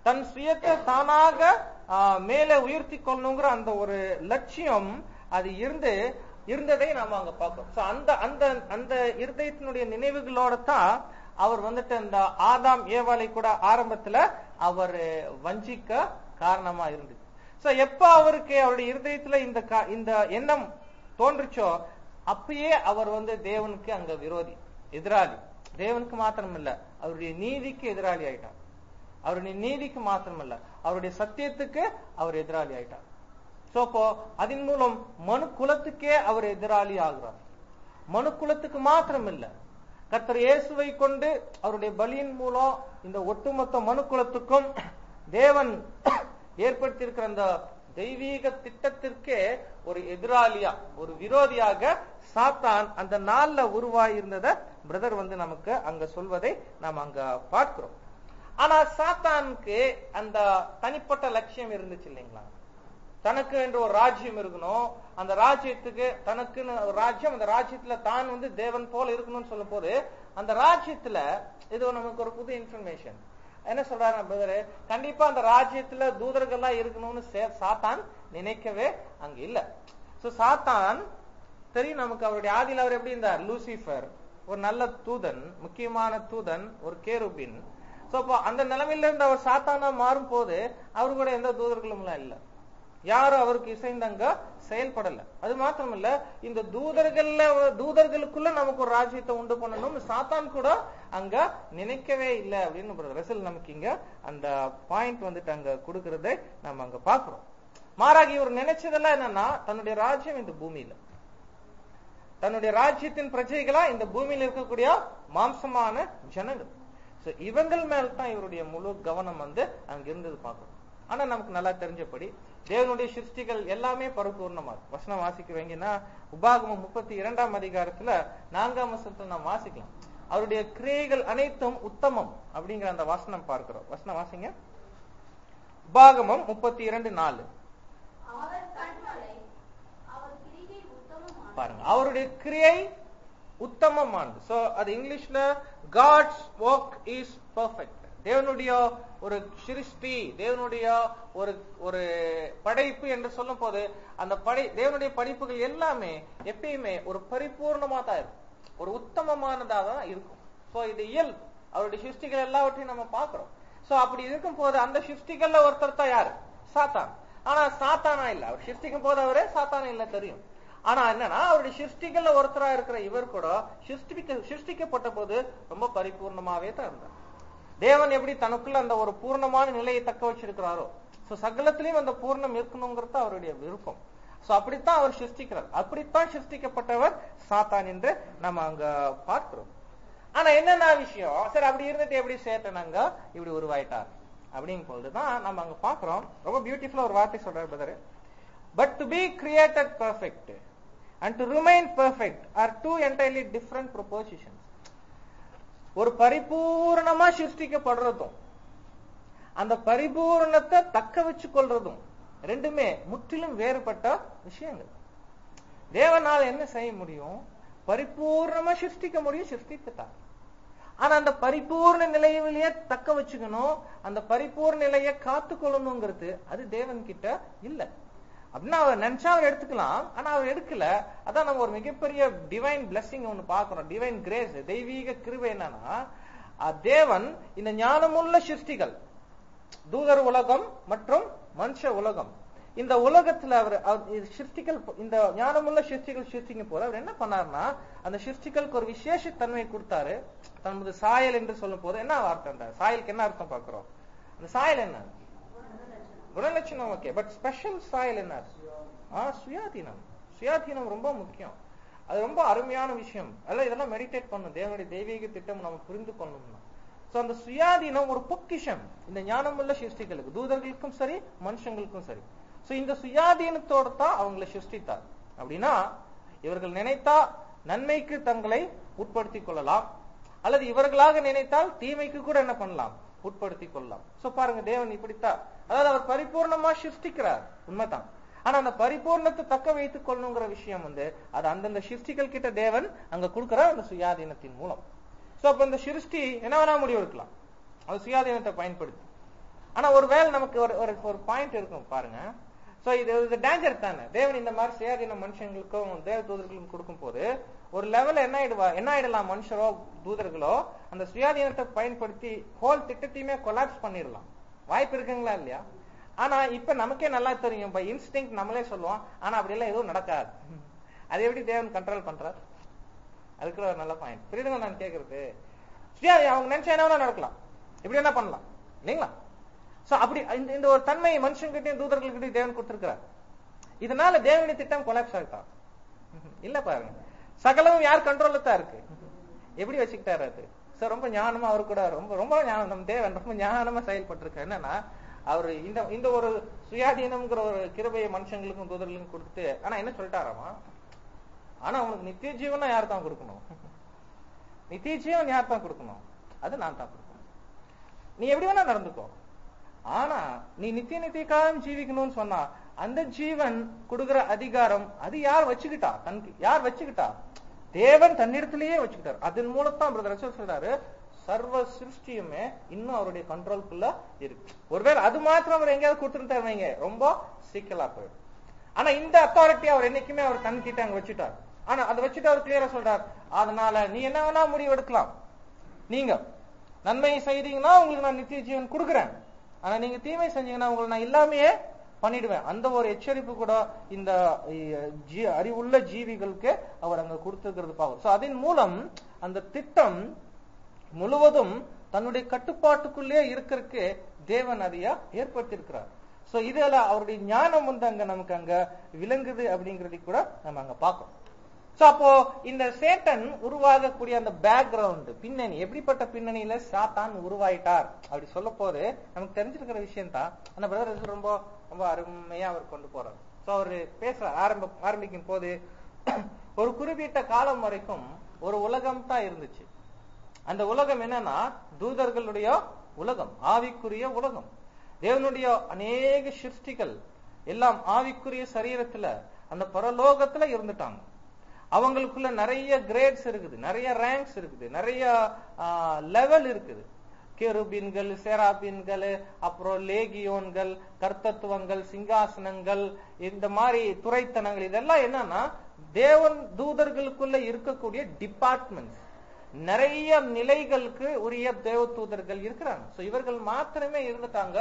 Speaker 1: தன் சுயத்தை தானாக ஆ, மேலே உயர்த்தி கொள்ளணுங்கிற அந்த ஒரு லட்சியம் அது இருந்து இருந்ததை நாம அங்க பார்க்கிறோம் So, அந்த அந்த அந்த இருதயத்தினுடைய நினைவுகளோட தான் அவர் வந்துட்டு அந்த ஆதாம் ஏவாளை கூட ஆரம்பத்துல அவர் வஞ்சிக்க காரணமா இருந்தது சோ எப்ப அவருக்கு அவருடைய இருதயத்துல இந்த கா- இந்த எண்ணம் தோன்றுச்சோ அப்பயே அவர் வந்து தேவனுக்கு அங்க விரோதி எதிராளி தேவனுக்கு மாத்திரம் இல்ல அவருடைய நீதிக்கு எதிராளி ஆயிட்டார் அவருடைய நீதிக்கு மாத்திரம் இல்ல அவருடைய சத்தியத்துக்கு அவர் எதிராளி ஆயிட்டார் சோ அப்போ அதன் மூலம் மனு குலத்துக்கே அவர் எதிராளி ஆகிறார் மனு குலத்துக்கு மாத்திரம் இல்ல கர்த்தர் இயேசுவை கொண்டு அவருடைய பலியின் மூலம் இந்த ஒட்டுமொத்த மனு குலத்துக்கும் தேவன் ஏற்படுத்தியிருக்கிற அந்த தெய்வீக திட்டத்திற்கே ஒரு எதிராளியா ஒரு விரோதியாக சாத்தான் அந்த நாள்ல உருவாயிருந்தத பிரதர் வந்து நமக்கு அங்க சொல்வதை நாம் அங்க பார்க்கிறோம் ஆனா சாத்தானுக்கு அந்த தனிப்பட்ட லட்சியம் இருந்துச்சு இல்லைங்களா தனக்கு என்று ஒரு ராஜ்யம் இருக்கணும் அந்த ராஜ்யத்துக்கு தனக்குன்னு ஒரு ராஜ்யம் அந்த ராஜ்யத்துல தான் வந்து தேவன் போல இருக்கணும்னு சொல்லும் போது அந்த ராஜ்யத்துல இது நமக்கு ஒரு புது இன்ஃபர்மேஷன் என்ன சொல்றாரு பிரதரு கண்டிப்பா அந்த ராஜ்யத்துல தூதர்கள்லாம் இருக்கணும்னு சே- சாத்தான் நினைக்கவே அங்க இல்ல சோ சாத்தான் தெரியும் நமக்கு அவருடைய ஆதியில் அவர் எப்படி இருந்தார் லூசிஃபர் ஒரு நல்ல தூதன் முக்கியமான தூதன் ஒரு கேருபின் சோ அப்போ அந்த நிலைமையில இருந்து அவர் சாத்தானா மாறும் போது அவரு கூட எந்த தூதர்களும் இல்ல யாரும் அவருக்கு இசைந்தங்க செயல்படல அது மாத்திரம் இல்ல இந்த தூதர்கள்ல தூதர்களுக்குள்ள நமக்கு ஒரு ராஜ்யத்தை உண்டு பண்ணணும் சாத்தான் கூட அங்க நினைக்கவே இல்லை அப்படின்னு ரசல் நமக்கு இங்க அந்த பாயிண்ட் வந்துட்டு அங்க கொடுக்கறதை நம்ம அங்க பாக்குறோம் மாறாக இவர் நினைச்சதெல்லாம் என்னன்னா தன்னுடைய ராஜ்யம் இந்த பூமியில தன்னுடைய ராஜ்யத்தின் பிரஜைகளா இந்த பூமியில இருக்கக்கூடிய மாம்சமான ஜனங்கள் சோ இவங்கள் மேல தான் இவருடைய முழு கவனம் வந்து அங்க இருந்தது பார்க்கணும் ஆனா நமக்கு நல்லா தெரிஞ்சபடி தேவனுடைய சிருஷ்டிகள் எல்லாமே பரிபூர்ணமா இருக்கு வசனம் வாசிக்க வேங்கன்னா உபாகமம் முப்பத்தி இரண்டாம் அதிகாரத்துல நான்காம் வசனத்துல நாம் வாசிக்கலாம் அவருடைய கிரியைகள் அனைத்தும் உத்தமம் அப்படிங்கிற அந்த வசனம் பார்க்கிறோம் வசனம் வாசிங்க உபாகமம் முப்பத்தி இரண்டு நாலு
Speaker 2: அவர் கண்களை அவர் கிரிகை உத்தமமானது.
Speaker 1: பாருங்க அவருடைய கிரியை உத்தமமானது சோ அது இங்கிலீஷ்ல காட்ஸ் ஒர்க் இஸ் பெர்ஃபெக்ட் தேவனுடைய ஒரு சிருஷ்டி தேவனுடைய ஒரு ஒரு படைப்பு என்று சொல்லும் போது அந்த படை தேவனுடைய படைப்புகள் எல்லாமே எப்பயுமே ஒரு பரிபூர்ணமா தான் இருக்கும் ஒரு உத்தமமானதா தான் இருக்கும் சோ இது இயல்பு அவருடைய சிருஷ்டிகள் எல்லாவற்றையும் நம்ம பார்க்கிறோம் சோ அப்படி இருக்கும் போது அந்த சிருஷ்டிகள்ல ஒருத்தர் தான் யாரு சாத்தான் ஆனா சாத்தானா இல்ல அவர் சிருஷ்டிக்கும் போது அவரே சாத்தானா இல்ல தெரியும் ஆனா என்னன்னா அவருடைய சிருஷ்டிகள்ல ஒருத்தரா இருக்கிற இவர் கூட சிருஷ்டிக்க சிருஷ்டிக்கப்பட்ட போது ரொம்ப பரிபூர்ணமாவே தான் இருந்தார் தேவன் எப்படி தனக்குள்ள அந்த ஒரு பூர்ணமான நிலையை தக்க வச்சிருக்கிறாரோ சோ சகலத்திலையும் அந்த பூர்ணம் இருக்கணுங்கிறது அவருடைய விருப்பம் சோ அப்படித்தான் அவர் சிருஷ்டிக்கிறார் அப்படித்தான் சிருஷ்டிக்கப்பட்டவர் சாத்தான் என்று நம்ம அங்க பார்க்கிறோம் ஆனா என்னென்ன விஷயம் சரி அப்படி இருந்துட்டு எப்படி சேட்டனாங்க இப்படி உருவாயிட்டார் அப்படிங்கும் பொழுதுதான் நம்ம அங்க பாக்குறோம் ரொம்ப பியூட்டிஃபுல்லா ஒரு வார்த்தை சொல்றாரு brother but to be created perfect and to remain perfect are two entirely different propositions ஒரு பரிபூர்ணமா சிருஷ்டிக்கப்படுறதும் அந்த பரிபூர்ணத்தை தக்க வச்சு கொள்றதும் ரெண்டுமே முற்றிலும் வேறுபட்ட விஷயங்கள் தேவனால் என்ன செய்ய முடியும் பரிபூர்ணமா சிருஷ்டிக்க முடியும் சிருஷ்டித்துட்டார் ஆனா அந்த பரிபூர்ண நிலையிலேயே தக்க வச்சுக்கணும் அந்த பரிபூர்ண நிலையை காத்து கொள்ளணுங்கிறது அது தேவன் கிட்ட இல்ல அப்படின்னா அவர் நினைச்சா அவர் எடுத்துக்கலாம் ஆனா அவர் எடுக்கல அதான் நம்ம ஒரு மிகப்பெரிய டிவைன் பிளெஸிங் ஒண்ணு பாக்குறோம் டிவைன் கிரேஸ் தெய்வீக கிருபை என்னன்னா அஹ் தேவன் இந்த ஞானமுள்ள சிருஷ்டிகள் தூதர் உலகம் மற்றும் மனுஷ உலகம் இந்த உலகத்துல அவர் அவர் இது சிருஷ்டிகள் இந்த ஞானமுள்ள சிருஷ்டிகள் சிருஷ்டிக்கும் போது அவர் என்ன பண்ணாருன்னா அந்த சிருஷ்டிகளுக்கு ஒரு விசேஷ தன்மை கொடுத்தாரு தனது சாயல் என்று சொல்லும் போது என்ன வார்த்தை அந்த சாயலுக்கு என்ன அர்த்தம் பார்க்கிறோம் அந்த சாயல் என்ன குணலட்சணம் ஓகே பட் ஸ்பெஷல் சாயல் என்ன ஆ சுயாதீனம் சுயாதீனம் ரொம்ப முக்கியம் அது ரொம்ப அருமையான விஷயம் அதெல்லாம் இதெல்லாம் மெடிடேட் பண்ணும் தேவனுடைய தெய்வீக திட்டம் நம்ம புரிந்து கொள்ளணும்னா சோ அந்த சுயாதீனம் ஒரு பொக்கிஷம் இந்த ஞானமுள்ள சிருஷ்டிகளுக்கு தூதர்களுக்கும் சரி மனுஷங்களுக்கும் சரி சோ இந்த சுயாதீனத்தோட தான் அவங்களை சிருஷ்டித்தார் அப்படின்னா இவர்கள் நினைத்தா நன்மைக்கு தங்களை உட்படுத்திக் கொள்ளலாம் அல்லது இவர்களாக நினைத்தால் தீமைக்கு கூட என்ன பண்ணலாம் உட்படுத்திக் கொள்ளலாம் சோ பாருங்க தேவன் இப்படித்தான் அதாவது அவர் பரிபூர்ணமா சிருஷ்டிக்கிறார் உண்மைதான் ஆனா அந்த பரிபூர்ணத்தை தக்க வைத்துக் கொள்ளணுங்கிற விஷயம் வந்து அது அந்தந்த சிருஷ்டிகள் கிட்ட தேவன் அங்க கொடுக்கிற அந்த சுயாதீனத்தின் மூலம் சோ அப்ப இந்த சிருஷ்டி என்ன வேணா முடிவு எடுக்கலாம் அது சுயாதீனத்தை பயன்படுத்தி ஆனா ஒருவேளை நமக்கு ஒரு ஒரு ஒரு பாயிண்ட் இருக்கும் பாருங்க சோ இது இது டேஞ்சர் தானே தேவன் இந்த மாதிரி சுயாதீன மனுஷங்களுக்கும் தேவ தூதர்களுக்கும் கொடுக்கும் போது ஒரு லெவல்ல என்ன ஆயிடுவா என்ன ஆயிடலாம் மனுஷரோ தூதர்களோ அந்த சுயாதீனத்தை பயன்படுத்தி ஹோல் திட்டத்தையுமே கொலாப்ஸ் பண்ணிடலாம் வாய்ப்பு இருக்குங்களா இல்லையா ஆனா இப்ப நமக்கே நல்லா தெரியும் பை இன்ஸ்டிங் நம்மளே சொல்லுவோம் ஆனா அப்படி எல்லாம் எதுவும் நடக்காது அது எப்படி தேவன் கண்ட்ரோல் பண்றார் அதுக்குள்ள ஒரு நல்ல பாயிண்ட் புரியுதுங்க நான் கேக்குறது சுயாதி அவங்க நினைச்சா என்ன வேணா நடக்கலாம் இப்படி என்ன பண்ணலாம் இல்லைங்களா சோ அப்படி இந்த இந்த ஒரு தன்மை மனுஷங்கிட்டையும் தூதர்கள்கிட்டயும் தேவன் கொடுத்திருக்கிறார் இதனால தேவனுடைய திட்டம் கொலாப்ஸ் ஆகிட்டா இல்ல பாருங்க சகலமும் யார் கண்ட்ரோல்ல தான் இருக்கு எப்படி வச்சுக்கிட்டாரு அது சோ ரொம்ப ஞானமா அவரு கூட ரொம்ப ரொம்ப ஞானம் நம்ம தேவன் ரொம்ப ஞானமா செயல்பட்டிருக்காரு என்னன்னா அவர் இந்த இந்த ஒரு சுயாதீனம்ங்கிற ஒரு கிருபையை மனுஷங்களுக்கும் தூதர்களுக்கும் கொடுத்துட்டு ஆனா என்ன சொல்லிட்டாராமா ஆனா அவனுக்கு நித்திய ஜீவனா யார் தான் கொடுக்கணும் நித்திய ஜீவன் யார் தான் கொடுக்கணும் அது நான் தான் கொடுக்கணும் நீ எப்படி வேணா நடந்துக்கோ ஆனா நீ நித்திய நித்திய காலம் ஜீவிக்கணும்னு சொன்னா அந்த ஜீவன் கொடுக்கிற அதிகாரம் அது யார் வச்சுக்கிட்டா தனக்கு யார் வச்சுக்கிட்டா தேவன் தன்னிடத்திலேயே வச்சுக்கிட்டார் அதன் மூலத்தான் பிரதர் ரசூல் சொல்றாரு சர்வ சிருஷ்டியுமே இன்னும் அவருடைய கண்ட்ரோலுக்குள்ள இருக்கு ஒருவேளை அது மாத்திரம் அவர் எங்கேயாவது கொடுத்துருந்தாரு வைங்க ரொம்ப சிக்கலா போயிடும் ஆனா இந்த அத்தாரிட்டி அவர் என்னைக்குமே அவர் தன்கிட்ட அங்க வச்சுட்டார் ஆனா அதை வச்சுட்டு அவர் கிளியரா சொல்றார் அதனால நீ என்ன வேணா முடிவு எடுக்கலாம் நீங்க நன்மை செய்தீங்கன்னா உங்களுக்கு நான் நித்திய ஜீவன் கொடுக்குறேன் ஆனா நீங்க தீமை செஞ்சீங்கன்னா உங்களை நான் இல்லாமையே பண்ணிடுவேன் அந்த ஒரு எச்சரிப்பு கூட இந்த அஹ், ஜீ- அறிவுள்ள ஜீவிகளுக்கு அவர் அங்க கொடுத்துருக்கிறது பார்க்கும் சோ அதன் மூலம் அந்த திட்டம் முழுவதும் தன்னுடைய கட்டுப்பாட்டுக்குள்ளே இருக்கிறதுக்கு தேவன் அதைய ஏற்படுத்தியிருக்கிறார் சோ இதுல அவருடைய ஞானம் வந்து அங்க நமக்கு அங்க விளங்குது அப்படிங்கறதை கூட நம்ம அங்க பார்க்கணும் சோ அப்போ இந்த சேட்டன் உருவாகக்கூடிய அந்த பேக்ரவுண்ட் பின்னணி எப்படிப்பட்ட பின்னணியில சாத்தான் உருவாயிட்டார் அப்படி சொல்ல போது நமக்கு தெரிஞ்சிருக்கிற விஷயம் தான் அந்த பிரதர் ரொம்ப ரொம்ப அருமையா அவர் கொண்டு போறார் சோ அவரு பேச ஆரம்ப ஆரம்பிக்கும் போது ஒரு குறிப்பிட்ட காலம் வரைக்கும் ஒரு உலகம் தான் இருந்துச்சு அந்த உலகம் என்னன்னா தூதர்களுடைய உலகம் ஆவிக்குரிய உலகம் தேவனுடைய அநேக சிருஷ்டிகள் எல்லாம் ஆவிக்குரிய சரீரத்துல அந்த பரலோகத்துல இருந்துட்டாங்க அவங்களுக்குள்ள நிறைய கிரேட்ஸ் இருக்குது நிறைய ரேங்க்ஸ் இருக்குது நிறைய லெவல் இருக்குது கேருபீன்கள் சேராபீன்கள் அப்புறம் லேகியோன்கள் கர்த்தத்துவங்கள் சிங்காசனங்கள் இந்த மாதிரி துறைத்தனங்கள் இதெல்லாம் என்னன்னா தேவன் தூதர்களுக்குள்ள இருக்கக்கூடிய டிபார்ட்மெண்ட்ஸ் நிறைய நிலைகளுக்கு உரிய தேவ தூதர்கள் இருக்கிறாங்க சோ இவர்கள் மாத்திரமே இருந்துட்டாங்க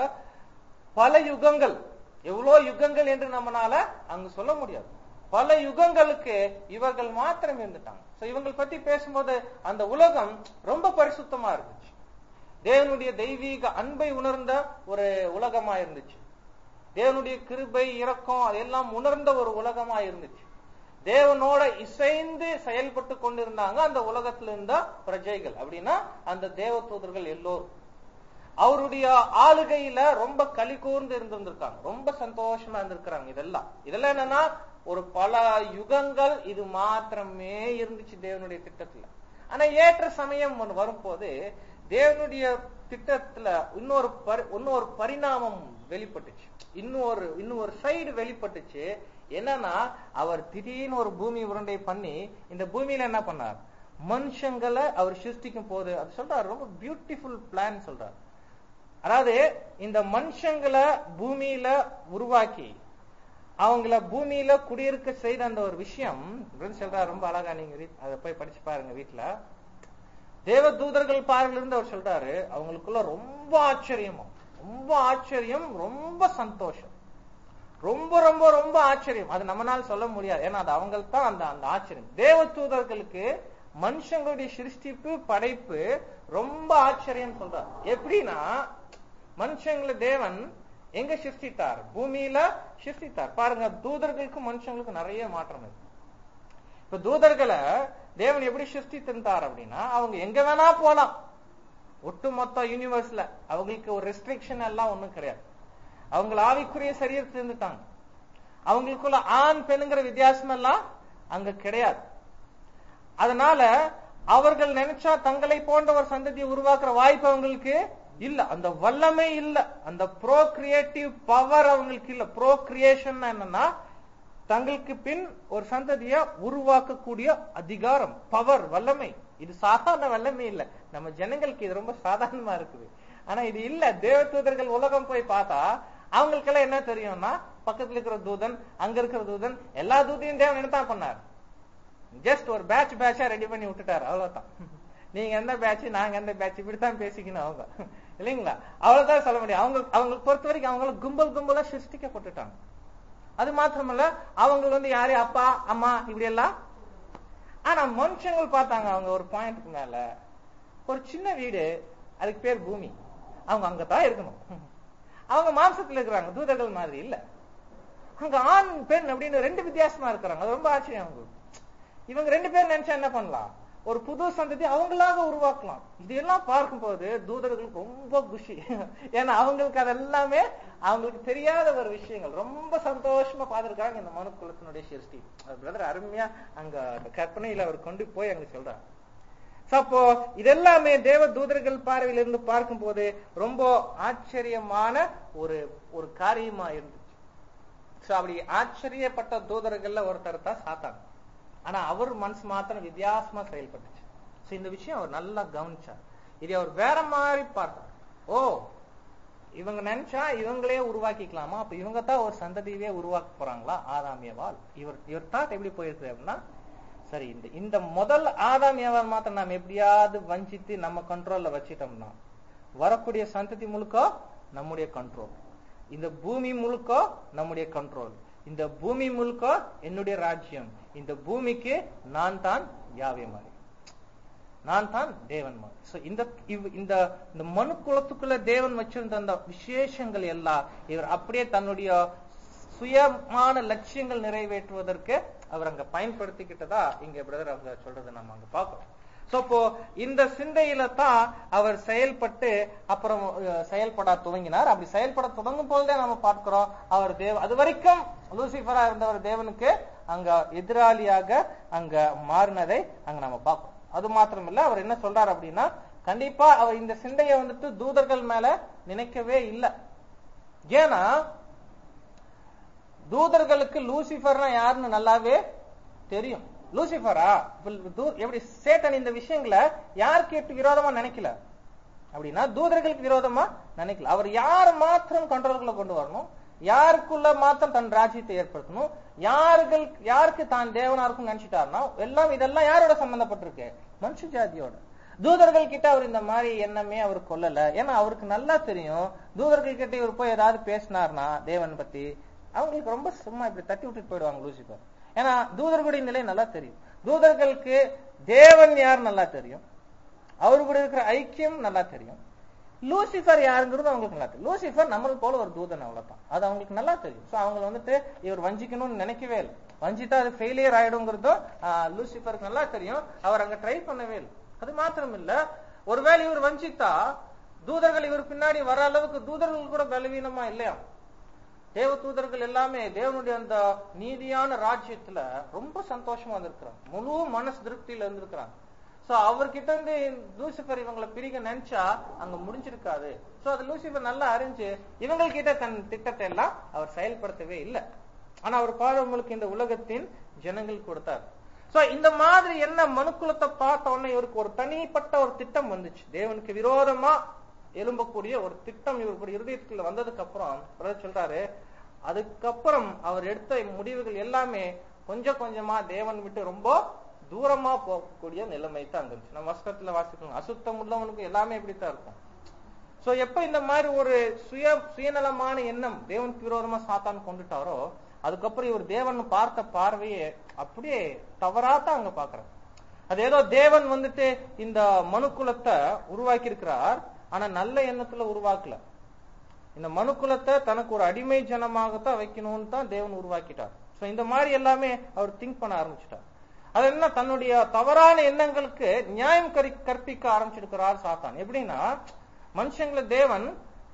Speaker 1: பல யுகங்கள் எவ்வளவு யுகங்கள் என்று நம்மனால அங்க சொல்ல முடியாது பல யுகங்களுக்கு இவர்கள் மாத்திரம் இருந்துட்டாங்க சோ இவங்களை பத்தி பேசும்போது அந்த உலகம் ரொம்ப பரிசுத்தமா இருந்துச்சு தேவனுடைய தெய்வீக அன்பை உணர்ந்த ஒரு உலகமா இருந்துச்சு தேவனுடைய கிருபை இரக்கம் அதெல்லாம் உணர்ந்த ஒரு உலகமா இருந்துச்சு தேவனோட இசைந்து செயல்பட்டு கொண்டிருந்தாங்க அந்த உலகத்துல இருந்த பிரஜைகள் அப்படின்னா அந்த தேவ தூதர்கள் எல்லோரும் அவருடைய ஆளுகையில ரொம்ப களி கூர்ந்து இருந்திருந்திருக்காங்க ரொம்ப சந்தோஷமா இருந்திருக்கிறாங்க இதெல்லாம் இதெல்லாம் என்னன்னா ஒரு பல யுகங்கள் இது மாத்திரமே இருந்துச்சு தேவனுடைய திட்டத்துல ஆனா ஏற்ற சமயம் ஒண்ணு வரும்போது தேவனுடைய திட்டத்துல இன்னொரு பரி- இன்னொரு பரிணாமம் வெளிப்பட்டுச்சு இன்னொரு இன்னொரு சைடு வெளிப்பட்டுச்சு என்னன்னா அவர் திடீர்னு ஒரு பூமி உருண்டை பண்ணி இந்த பூமியில என்ன பண்ணார் மனுஷங்களை அவர் சிருஷ்டிக்கும் போது அது சொல்றாரு ரொம்ப பியூட்டிஃபுல் பிளான் சொல்றாரு அதாவது இந்த மனுஷங்களை பூமியில உருவாக்கி அவங்கள பூமியில குடியிருக்க செய்த அந்த ஒரு விஷயம் இப்படின்னு சொல்றாரு ரொம்ப அழகா நீங்க வீட்- அதை போய் படிச்சு பாருங்க வீட்டுல தேவ தூதர்கள் பார்வையில இருந்து அவர் சொல்றாரு அவங்களுக்குள்ள ரொம்ப ஆச்சரியமா ரொம்ப ஆச்சரியம் ரொம்ப சந்தோஷம் ரொம்ப ரொம்ப ரொம்ப ஆச்சரியம் அது நம்மனால சொல்ல முடியாது ஏன்னா அது அவங்களுக்கு தான் அந்த அந்த ஆச்சரியம் தேவ தூதர்களுக்கு மனுஷங்களுடைய சிருஷ்டிப்பு படைப்பு ரொம்ப ஆச்சரியம் சொல்றார் எப்படின்னா மனுஷங்களை தேவன் எங்க சிருஷ்டித்தார் பூமியில சிருஷ்டித்தார் பாருங்க தூதர்களுக்கும் மனுஷங்களுக்கும் நிறைய மாற்றம் இருக்கு இப்ப தூதர்களை தேவன் எப்படி சிருஷ்டித்திருந்தார் அப்படின்னா அவங்க எங்க வேணா போலாம் ஒட்டுமொத்த யூனிவர்ஸ்ல அவங்களுக்கு ஒரு ரெஸ்ட்ரிக்ஷன் எல்லாம் ஒண்ணும் கிடையாது அவங்க ஆவிக்குரிய சரீரத்தில் இருந்துட்டாங்க அவங்களுக்குள்ள ஆண் பெண்ணுங்கிற வித்தியாசம் எல்லாம் அங்க கிடையாது அதனால அவர்கள் நினைச்சா தங்களை போன்ற ஒரு சந்ததியை உருவாக்குற வாய்ப்பு அவங்களுக்கு இல்ல அந்த வல்லமை இல்ல அந்த ப்ரோ கிரியேட்டிவ் பவர் அவங்களுக்கு இல்ல ப்ரோ கிரியேஷன் என்னன்னா தங்களுக்கு பின் ஒரு சந்ததிய உருவாக்கக்கூடிய அதிகாரம் பவர் வல்லமை இது சாதாரண வல்லமை இல்ல நம்ம ஜனங்களுக்கு இது ரொம்ப சாதாரணமா இருக்குது ஆனா இது இல்ல தேவ தூதர்கள் உலகம் போய் பார்த்தா அவங்களுக்கெல்லாம் என்ன தெரியும்னா பக்கத்துல இருக்கிற தூதன் அங்க இருக்கிற தூதன் எல்லா தூதையும் தேவன் என்ன தான் பண்ணார் ஜஸ்ட் ஒரு பேட்ச் பேட்சா ரெடி பண்ணி விட்டுட்டாரு அவ்வளவுதான் நீங்க எந்த பேட்ச் நாங்க எந்த பேட்ச் இப்படித்தான் பேசிக்கணும் அவங்க இல்லைங்களா அவ்வளவுதான் சொல்ல முடியும் அவங்க அவங்களுக்கு பொறுத்த வரைக்கும் அவங்கள கும்பல் கும்பலா சிருஷ்டிக்கப்பட்டுட்டாங்க அது மாத்திரமல்ல அவங்களுக்கு வந்து யாரு அப்பா அம்மா இப்படி எல்லாம் ஆனா மனுஷங்கள் பார்த்தாங்க அவங்க ஒரு பாயிண்ட்க்கு மேல ஒரு சின்ன வீடு அதுக்கு பேர் பூமி அவங்க அங்கதான் இருக்கணும் அவங்க மாம்சத்துல இருக்கிறாங்க தூதர்கள் மாதிரி இல்ல அங்க ஆண் பெண் அப்படின்னு ரெண்டு வித்தியாசமா இருக்கிறாங்க அது ரொம்ப ஆச்சரியம் அவங்களுக்கு இவங்க ரெண்டு பேரும் நினைச்சா என்ன பண்ணலாம் ஒரு புது சந்ததி அவங்களாக உருவாக்கலாம் இதெல்லாம் பார்க்கும்போது தூதர்களுக்கு ரொம்ப குஷி ஏன்னா அவங்களுக்கு அதெல்லாமே அவங்களுக்கு தெரியாத ஒரு விஷயங்கள் ரொம்ப சந்தோஷமா பார்த்திருக்காங்க இந்த மனு குலத்தினுடைய சிருஷ்டி பிரதர் அருமையா அங்க அந்த கற்பனையில அவர் கொண்டு போய் அங்க சொல்றாங்க So, அப்போ இதெல்லாமே தேவ தூதர்கள் பார்வையிலிருந்து பார்க்கும்போது ரொம்ப ஆச்சரியமான ஒரு ஒரு காரியமா இருந்துச்சு சோ அப்படி ஆச்சரியப்பட்ட தூதர்கள்ல ஒருத்தர் தான் சாத்தான் ஆனா அவர் மனசு மாத்திரம் வித்தியாசமா செயல்பட்டுச்சு சோ இந்த விஷயம் அவர் நல்லா கவனிச்சார் இதை அவர் வேற மாதிரி பார்த்தார் ஓ இவங்க நினைச்சா இவங்களே உருவாக்கிக்கலாமா அப்ப இவங்க தான் ஒரு சந்ததியவே உருவாக்க போறாங்களா ஆதாமியவால் இவர் இவர் தாட் எப்படி போயிருக்கு அப்படின்னா சரி இந்த இந்த முதல் ஆதாமியவால் மாத்திரம் நாம் எப்படியாவது வஞ்சித்து நம்ம கண்ட்ரோல்ல வச்சிட்டோம்னா வரக்கூடிய சந்ததி முழுக்க நம்முடைய கண்ட்ரோல் இந்த பூமி முழுக்க நம்முடைய கண்ட்ரோல் இந்த பூமி முழுக்க என்னுடைய ராஜ்யம் இந்த பூமிக்கு நான் தான் யாவே மாதிரி நான் தான் தேவன் மாதிரி So, இந்த இவ்- இந்த இந்த மனு குலத்துக்குள்ள தேவன் வச்சிருந்த அந்த விசேஷங்கள் எல்லாம் இவர் அப்படியே தன்னுடைய சுயமான லட்சியங்கள் நிறைவேற்றுவதற்கு அவர் அங்க பயன்படுத்திக்கிட்டதா இங்க பிரதர் அவங்க சொல்றதை நம்ம அங்க பார்க்கிறோம் சோ இப்போ இந்த சிந்தையில தான் அவர் செயல்பட்டு அப்புறம் அஹ், செயல்பட துவங்கினார் அப்படி செயல்பட துவங்கும் போதே நம்ம பார்க்கிறோம் அவர் தேவ அது வரைக்கும் லூசிபரா இருந்தவர் தேவனுக்கு அங்க எதிராளியாக அங்க மாறினதை அங்க நம்ம பார்க்கிறோம் அது மாத்திரம் இல்ல அவர் என்ன சொல்றாரு அப்படின்னா கண்டிப்பா அவர் இந்த சிந்தையை வந்துட்டு தூதர்கள் மேல நினைக்கவே இல்லை ஏன்னா தூதர்களுக்கு லூசிபர்னா யாருன்னு நல்லாவே தெரியும் லூசிபரா இப்ப தூ- எப்படி சேட்டன் இந்த விஷயங்களை யாருக்கு எப்படி விரோதமா நினைக்கல அப்படின்னா தூதர்களுக்கு விரோதமா நினைக்கல அவர் யார் மாத்திரம் கண்ட்ரோல்குள்ள கொண்டு வரணும் யாருக்குள்ள மாத்திரம் தன் ராஜ்யத்தை ஏற்படுத்தணும் யார்கள் யாருக்கு தான் தேவனா இருக்கும் நினைச்சிட்டாருன்னா எல்லாம் இதெல்லாம் யாரோட சம்பந்தப்பட்டிருக்கு மனுஷ ஜாதியோட தூதர்கள் கிட்ட அவர் இந்த மாதிரி எண்ணமே அவர் கொல்லல ஏன்னா அவருக்கு நல்லா தெரியும் தூதர்கள் கிட்ட இவர் போய் ஏதாவது பேசினார்னா தேவன் பத்தி அவங்களுக்கு ரொம்ப சும்மா இப்படி தட்டி விட்டுட்டு போயிடுவாங்க லூசிபர் ஏன்னா தூதர்களுடைய நிலை நல்லா தெரியும் தூதர்களுக்கு தேவன் யார் நல்லா தெரியும் அவரு கூட இருக்கிற ஐக்கியம் நல்லா தெரியும் லூசிஃபர் யாருங்கிறது அவங்களுக்கு நல்லா தெரியும் லூசிஃபர் நம்மளுக்கு போல ஒரு தூதன் அவ்வளவுதான் அது அவங்களுக்கு நல்லா தெரியும் சோ அவங்க வந்துட்டு இவர் வஞ்சிக்கணும்னு நினைக்கவே இல்லை வஞ்சித்தா அது ஃபெயிலியர் ஆயிடுங்கிறதும் ஆஹ், லூசிஃபருக்கு நல்லா தெரியும் அவர் அங்க ட்ரை பண்ணவே இல்லை அது மாத்திரம் இல்ல ஒருவேளை இவர் வஞ்சித்தா தூதர்கள் இவர் பின்னாடி வர அளவுக்கு தூதர்கள் கூட பலவீனமா இல்லையா தேவ தூதர்கள் எல்லாமே தேவனுடைய அந்த நீதியான ராஜ்யத்துல ரொம்ப சந்தோஷமா இருந்திருக்கிறாங்க முழு மனசு திருப்தியில இருந்திருக்கிறாங்க சோ அவர்கிட்ட இருந்து லூசிபர் இவங்களை பிரிக்க நினைச்சா அங்க முடிஞ்சிருக்காது சோ அது லூசிபர் நல்லா அறிஞ்சு இவங்கள்கிட்ட தன் திட்டத்தை எல்லாம் அவர் செயல்படுத்தவே இல்லை ஆனா அவர் பாடுவங்களுக்கு இந்த உலகத்தின் ஜனங்கள் கொடுத்தார் சோ இந்த மாதிரி என்ன மனுக்குலத்தை பார்த்த உடனே இவருக்கு ஒரு தனிப்பட்ட ஒரு திட்டம் வந்துச்சு தேவனுக்கு விரோதமா எழும்பக்கூடிய ஒரு திட்டம் இவருடைய இருதயத்துக்குள்ள வந்ததுக்கு அப்புறம் பிரதர் சொல்றாரு அதுக்கப்புறம் அவர் எடுத்த முடிவுகள் எல்லாமே கொஞ்சம் கொஞ்சமா தேவன் விட்டு ரொம்ப தூரமா போகக்கூடிய நிலைமை தான் அங்க இருந்துச்சு நம்ம வஸ்திரத்துல வாசிக்கணும் அசுத்தம் உள்ளவனுக்கு எல்லாமே இப்படித்தான் இருக்கும் சோ எப்ப இந்த மாதிரி ஒரு சுய சுயநலமான எண்ணம் தேவனுக்கு விரோதமா சாத்தான் கொண்டுட்டாரோ அதுக்கப்புறம் இவர் தேவன் பார்த்த பார்வையே அப்படியே தவறாத்தான் அங்க பாக்குறாரு அது ஏதோ தேவன் வந்துட்டு இந்த மனுக்குலத்தை உருவாக்கி இருக்கிறார் ஆனா நல்ல எண்ணத்துல உருவாக்கல இந்த மனுக்குலத்தை தனக்கு ஒரு அடிமை ஜனமாகத்தான் வைக்கணும்னு தான் தேவன் உருவாக்கிட்டார் சோ இந்த மாதிரி எல்லாமே அவர் திங்க் பண்ண ஆரம்பிச்சிட்டார் அது என்ன தன்னுடைய தவறான எண்ணங்களுக்கு நியாயம் கறி கற்பிக்க ஆரம்பிச்சிருக்கிறார் சாத்தான் எப்படின்னா மனுஷங்களை தேவன்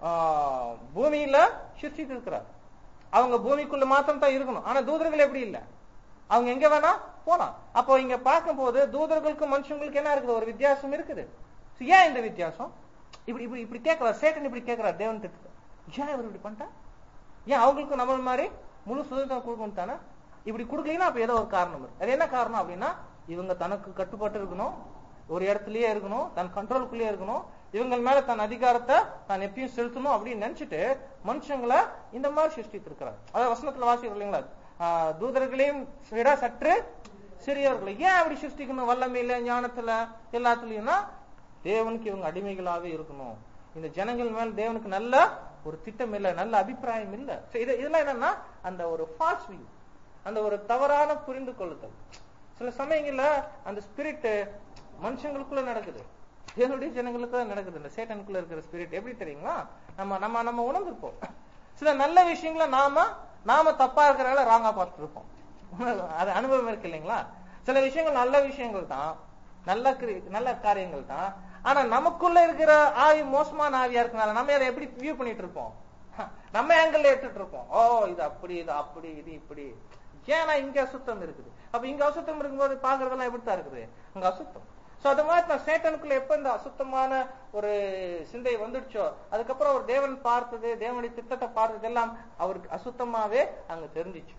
Speaker 1: ஆஹ், பூமியில சிருஷ்டித்து இருக்கிறார் அவங்க பூமிக்குள்ள மாத்திரம் தான் இருக்கணும் ஆனா தூதர்கள் எப்படி இல்ல அவங்க எங்க வேணா போலாம் அப்போ இங்க பார்க்கும்போது தூதர்களுக்கும் மனுஷங்களுக்கு என்ன இருக்குது ஒரு வித்தியாசம் இருக்குது So, ஏன் இந்த வித்தியாசம் இப்படி இப்படி இப்படி கேட்கிறார் சேட்டன் இப்படி கேட்கிறார் தேவன் திட்டத்தை ஏன் இவர் இப்படி பண்ணிட்டா ஏன் அவங்களுக்கும் நம்ம மாதிரி முழு சுதந்திரம் கொடுக்கணும் தானே இப்படி கொடுக்கலன்னா அப்ப ஏதோ ஒரு காரணம் இருக்கு அது என்ன காரணம் அப்படின்னா இவங்க தனக்கு கட்டுப்பட்டு இருக்கணும் ஒரு இடத்துலயே இருக்கணும் தன் கண்ட்ரோலுக்குள்ளேயே இருக்கணும் இவங்க மேல தன் அதிகாரத்தை தான் எப்பயும் செலுத்தணும் அப்படின்னு நினைச்சிட்டு மனுஷங்களை இந்த மாதிரி சிருஷ்டித்திருக்கிறார் அதாவது வசனத்துல வாசிக்கிறோம் இல்லைங்களா ஆஹ் தூதர்களையும் விட சற்று சிறியவர்களை ஏன் அப்படி சிருஷ்டிக்கணும் வல்லமையில ஞானத்துல எல்லாத்துலயும்னா தேவனுக்கு இவங்க அடிமைகளாவே இருக்கணும் இந்த ஜனங்கள் மேல தேவனுக்கு நல்ல ஒரு திட்டம் இல்ல நல்ல அபிப்பிராயம் இல்ல So இது இதெல்லாம் என்னன்னா அந்த ஒரு ஃபால்ஸ் வியூ அந்த ஒரு தவறான புரிந்து கொள்ளுதல் சில சமயங்கள்ல அந்த ஸ்பிரிட் மனுஷங்களுக்குள்ள நடக்குது தேவனுடைய ஜனங்களுக்கு நடக்குது இந்த சேட்டனுக்குள்ள இருக்கிற ஸ்பிரிட் எப்படி தெரியுங்களா நம்ம நம்ம நம்ம உணர்ந்திருப்போம் சில நல்ல விஷயங்களை நாம நாம தப்பா இருக்கிறனால ராங்கா பார்த்துட்டு இருப்போம் அது அனுபவம் இருக்கு இல்லைங்களா சில விஷயங்கள் நல்ல விஷயங்கள் தான் நல்ல கிரி- நல்ல காரியங்கள் தான் ஆனா நமக்குள்ள இருக்கிற ஆவி மோசமான ஆவியா இருக்கனால நம்ம அதை எப்படி வியூ பண்ணிட்டு இருப்போம் நம்ம ஆங்கிள் எடுத்துட்டு இருப்போம் ஓ இது அப்படி இது அப்படி இது இப்படி ஏன்னா இங்க அசுத்தம் இருக்குது அப்ப இங்க அசுத்தம் இருக்கும்போது பாக்குறதெல்லாம் எப்படித்தான் இருக்குது அங்க அசுத்தம் சோ அது மாதிரி நான் சேட்டனுக்குள்ள எப்ப இந்த அசுத்தமான ஒரு சிந்தை வந்துடுச்சோ அதுக்கப்புறம் அவர் தேவன் பார்த்தது தேவனுடைய திட்டத்தை பார்த்தது எல்லாம் அவருக்கு அசுத்தமாவே அங்க தெரிஞ்சிச்சு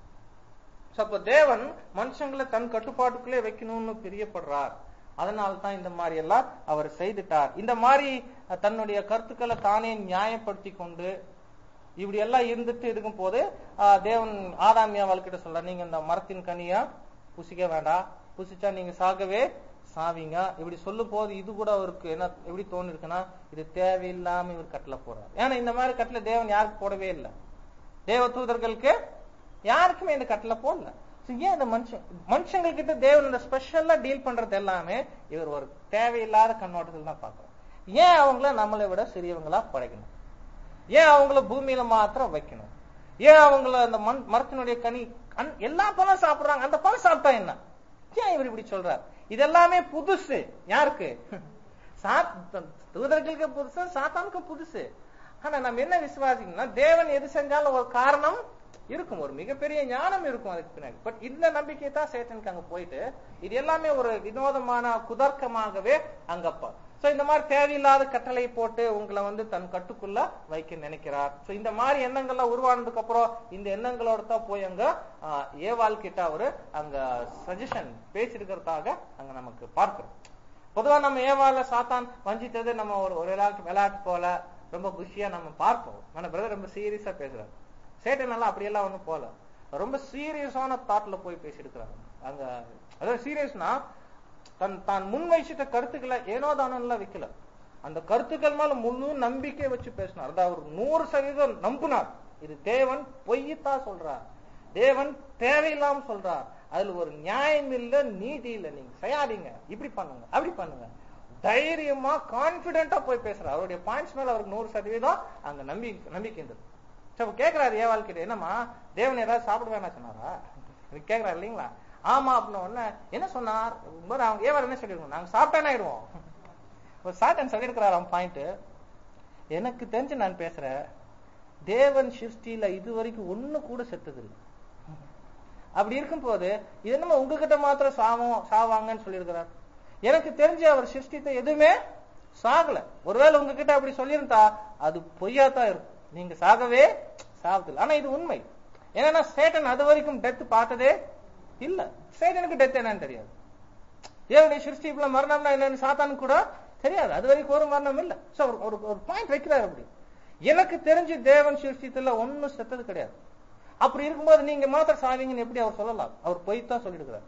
Speaker 1: சோ அப்ப தேவன் மனுஷங்களை தன் கட்டுப்பாட்டுக்குள்ளே வைக்கணும்னு பிரியப்படுறார் அதனால தான் இந்த மாதிரி எல்லாம் அவர் செய்துட்டார் இந்த மாதிரி அஹ், தன்னுடைய கருத்துக்களை தானே நியாயப்படுத்தி கொண்டு இப்படி எல்லாம் இருந்துட்டு இருக்கும் போது ஆஹ், தேவன் ஆதாமியா வாழ்க்கிட்ட சொல்ற நீங்க இந்த மரத்தின் கனியா புசிக்க வேண்டாம் புசிச்சா நீங்க சாகவே சாவீங்க இப்படி சொல்லும் போது இது கூட அவருக்கு என்ன எப்படி தோணு இருக்குன்னா இது தேவையில்லாம இவர் கட்டளை போறார் ஏன்னா இந்த மாதிரி கட்டளை தேவன் யாருக்கு போடவே இல்லை தேவ தூதர்களுக்கு யாருக்குமே இந்த கட்டளை போடல So, ஏன் இந்த மனுஷன் மனுஷங்கள் கிட்ட தேவன் இந்த ஸ்பெஷலா டீல் பண்றது எல்லாமே இவர் ஒரு தேவையில்லாத கண்ணோட்டத்தில் தான் பார்க்கிறோம் ஏன் அவங்கள நம்மளை விட சிறியவங்களா படைக்கணும் ஏன் அவங்கள பூமியில மாத்திரம் வைக்கணும் ஏன் அவங்கள அந்த மண் மரத்தினுடைய கனி அன்- எல்லா பழம் சாப்பிடுறாங்க அந்த பழம் சாப்பிட்டா என்ன ஏன் இவர் இப்படி சொல்றார் இதெல்லாமே புதுசு யாருக்கு சாத் தூதர்களுக்கு புதுசு சாத்தானுக்கு புதுசு ஆனா நம்ம என்ன விசுவாசிக்கணும்னா தேவன் எது செஞ்சாலும் ஒரு காரணம் இருக்கும் ஒரு மிகப்பெரிய ஞானம் இருக்கும் அதுக்கு பின்னாடி பட் இந்த நம்பிக்கை தான் சேட்டனுக்கு அங்க போயிட்டு இது எல்லாமே ஒரு வினோதமான குதர்க்கமாகவே அங்கப்பா சோ இந்த மாதிரி தேவையில்லாத கட்டளை போட்டு உங்களை வந்து தன் கட்டுக்குள்ள வைக்க நினைக்கிறார் சோ இந்த மாதிரி எண்ணங்கள்லாம் உருவானதுக்கு அப்புறம் இந்த எண்ணங்களோட தான் போய் அங்க ஆஹ், ஏவாள் கிட்ட அவரு அங்க சஜஷன் பேசிருக்கிறதாக அங்க நமக்கு பார்க்கிறோம் பொதுவா நம்ம ஏவால சாத்தான் வஞ்சித்தது நம்ம ஒரு ஒரு விளையாட்டு விளையாட்டு போல ரொம்ப குஷியா நம்ம பார்ப்போம் ஆனா பிரதர் ரொம்ப சீரியஸா பேசுறாரு சேட்டன் எல்லாம் அப்படியெல்லாம் ஒண்ணும் போல ரொம்ப சீரியஸான தாட்ல போய் பேசியிருக்கிறாங்க அங்க அதாவது சீரியஸ்னா தன் தான் முன் வச்சிட்ட கருத்துக்களை ஏனோ தானோலாம் வைக்கல அந்த கருத்துக்கள் மேல முழு நம்பிக்கை வச்சு பேசினார் அதாவது அவர் நூறு சதவீதம் நம்பினார் இது தேவன் பொய்யத்தான் சொல்றார் தேவன் தேவையில்லாம சொல்றார் அதுல ஒரு நியாயம் இல்ல நீதி இல்ல நீங்க செய்யாதீங்க இப்படி பண்ணுங்க அப்படி பண்ணுங்க தைரியமா கான்பிடென்டா போய் பேசுறாரு அவருடைய பாயிண்ட்ஸ் மேல அவருக்கு நூறு சதவீதம் அங்க நம்பி நம்பிக்கை இருந்தது சரி கேக்குறாரு ஏவாள் கிட்ட என்னம்மா தேவன் ஏதாவது சாப்பிட வேணாம் சொன்னாரா இது கேக்குறாரு இல்லைங்களா ஆமா அப்படின்ன உடனே என்ன சொன்னார் போது அவங்க ஏவாள் என்ன சொல்லிருக்கோம் நாங்க சாப்பிட்டானே ஆயிடுவோம் ஒரு சாட்டன் சொல்லியிருக்கிறார் அவன் பாயிண்ட் எனக்கு தெரிஞ்சு நான் பேசுறேன் தேவன் சிருஷ்டியில இது வரைக்கும் ஒண்ணு கூட செத்தது இல்லை அப்படி இருக்கும்போது இது என்னமோ உங்ககிட்ட மாத்திரம் சாவோம் சாவாங்கன்னு சொல்லியிருக்கிறார் எனக்கு தெரிஞ்சு அவர் சிருஷ்டித்த எதுவுமே சாகல ஒருவேளை உங்ககிட்ட அப்படி சொல்லியிருந்தா அது பொய்யா தான் இருக்கும் நீங்க சாகவே சாவதில்லை ஆனா இது உண்மை ஏன்னா சேட்டன் அது வரைக்கும் டெத் பார்த்ததே இல்ல சேட்டனுக்கு டெத் என்னன்னு தெரியாது தேவனுடைய சிருஷ்டிப்புல மரணம்னா என்னன்னு சாத்தானுக்கு கூட தெரியாது அது வரைக்கும் ஒரு மரணம் இல்ல சோ ஒரு ஒரு- ஒரு பாயிண்ட் வைக்கிறார் அப்படி எனக்கு தெரிஞ்சு தேவன் சிருஷ்டித்துல ஒண்ணும் செத்தது கிடையாது அப்படி இருக்கும்போது நீங்க மாத்திரம் சாவீங்கன்னு எப்படி அவர் சொல்லலாம் அவர் பொய் தான் சொல்லிடுக்கிறார்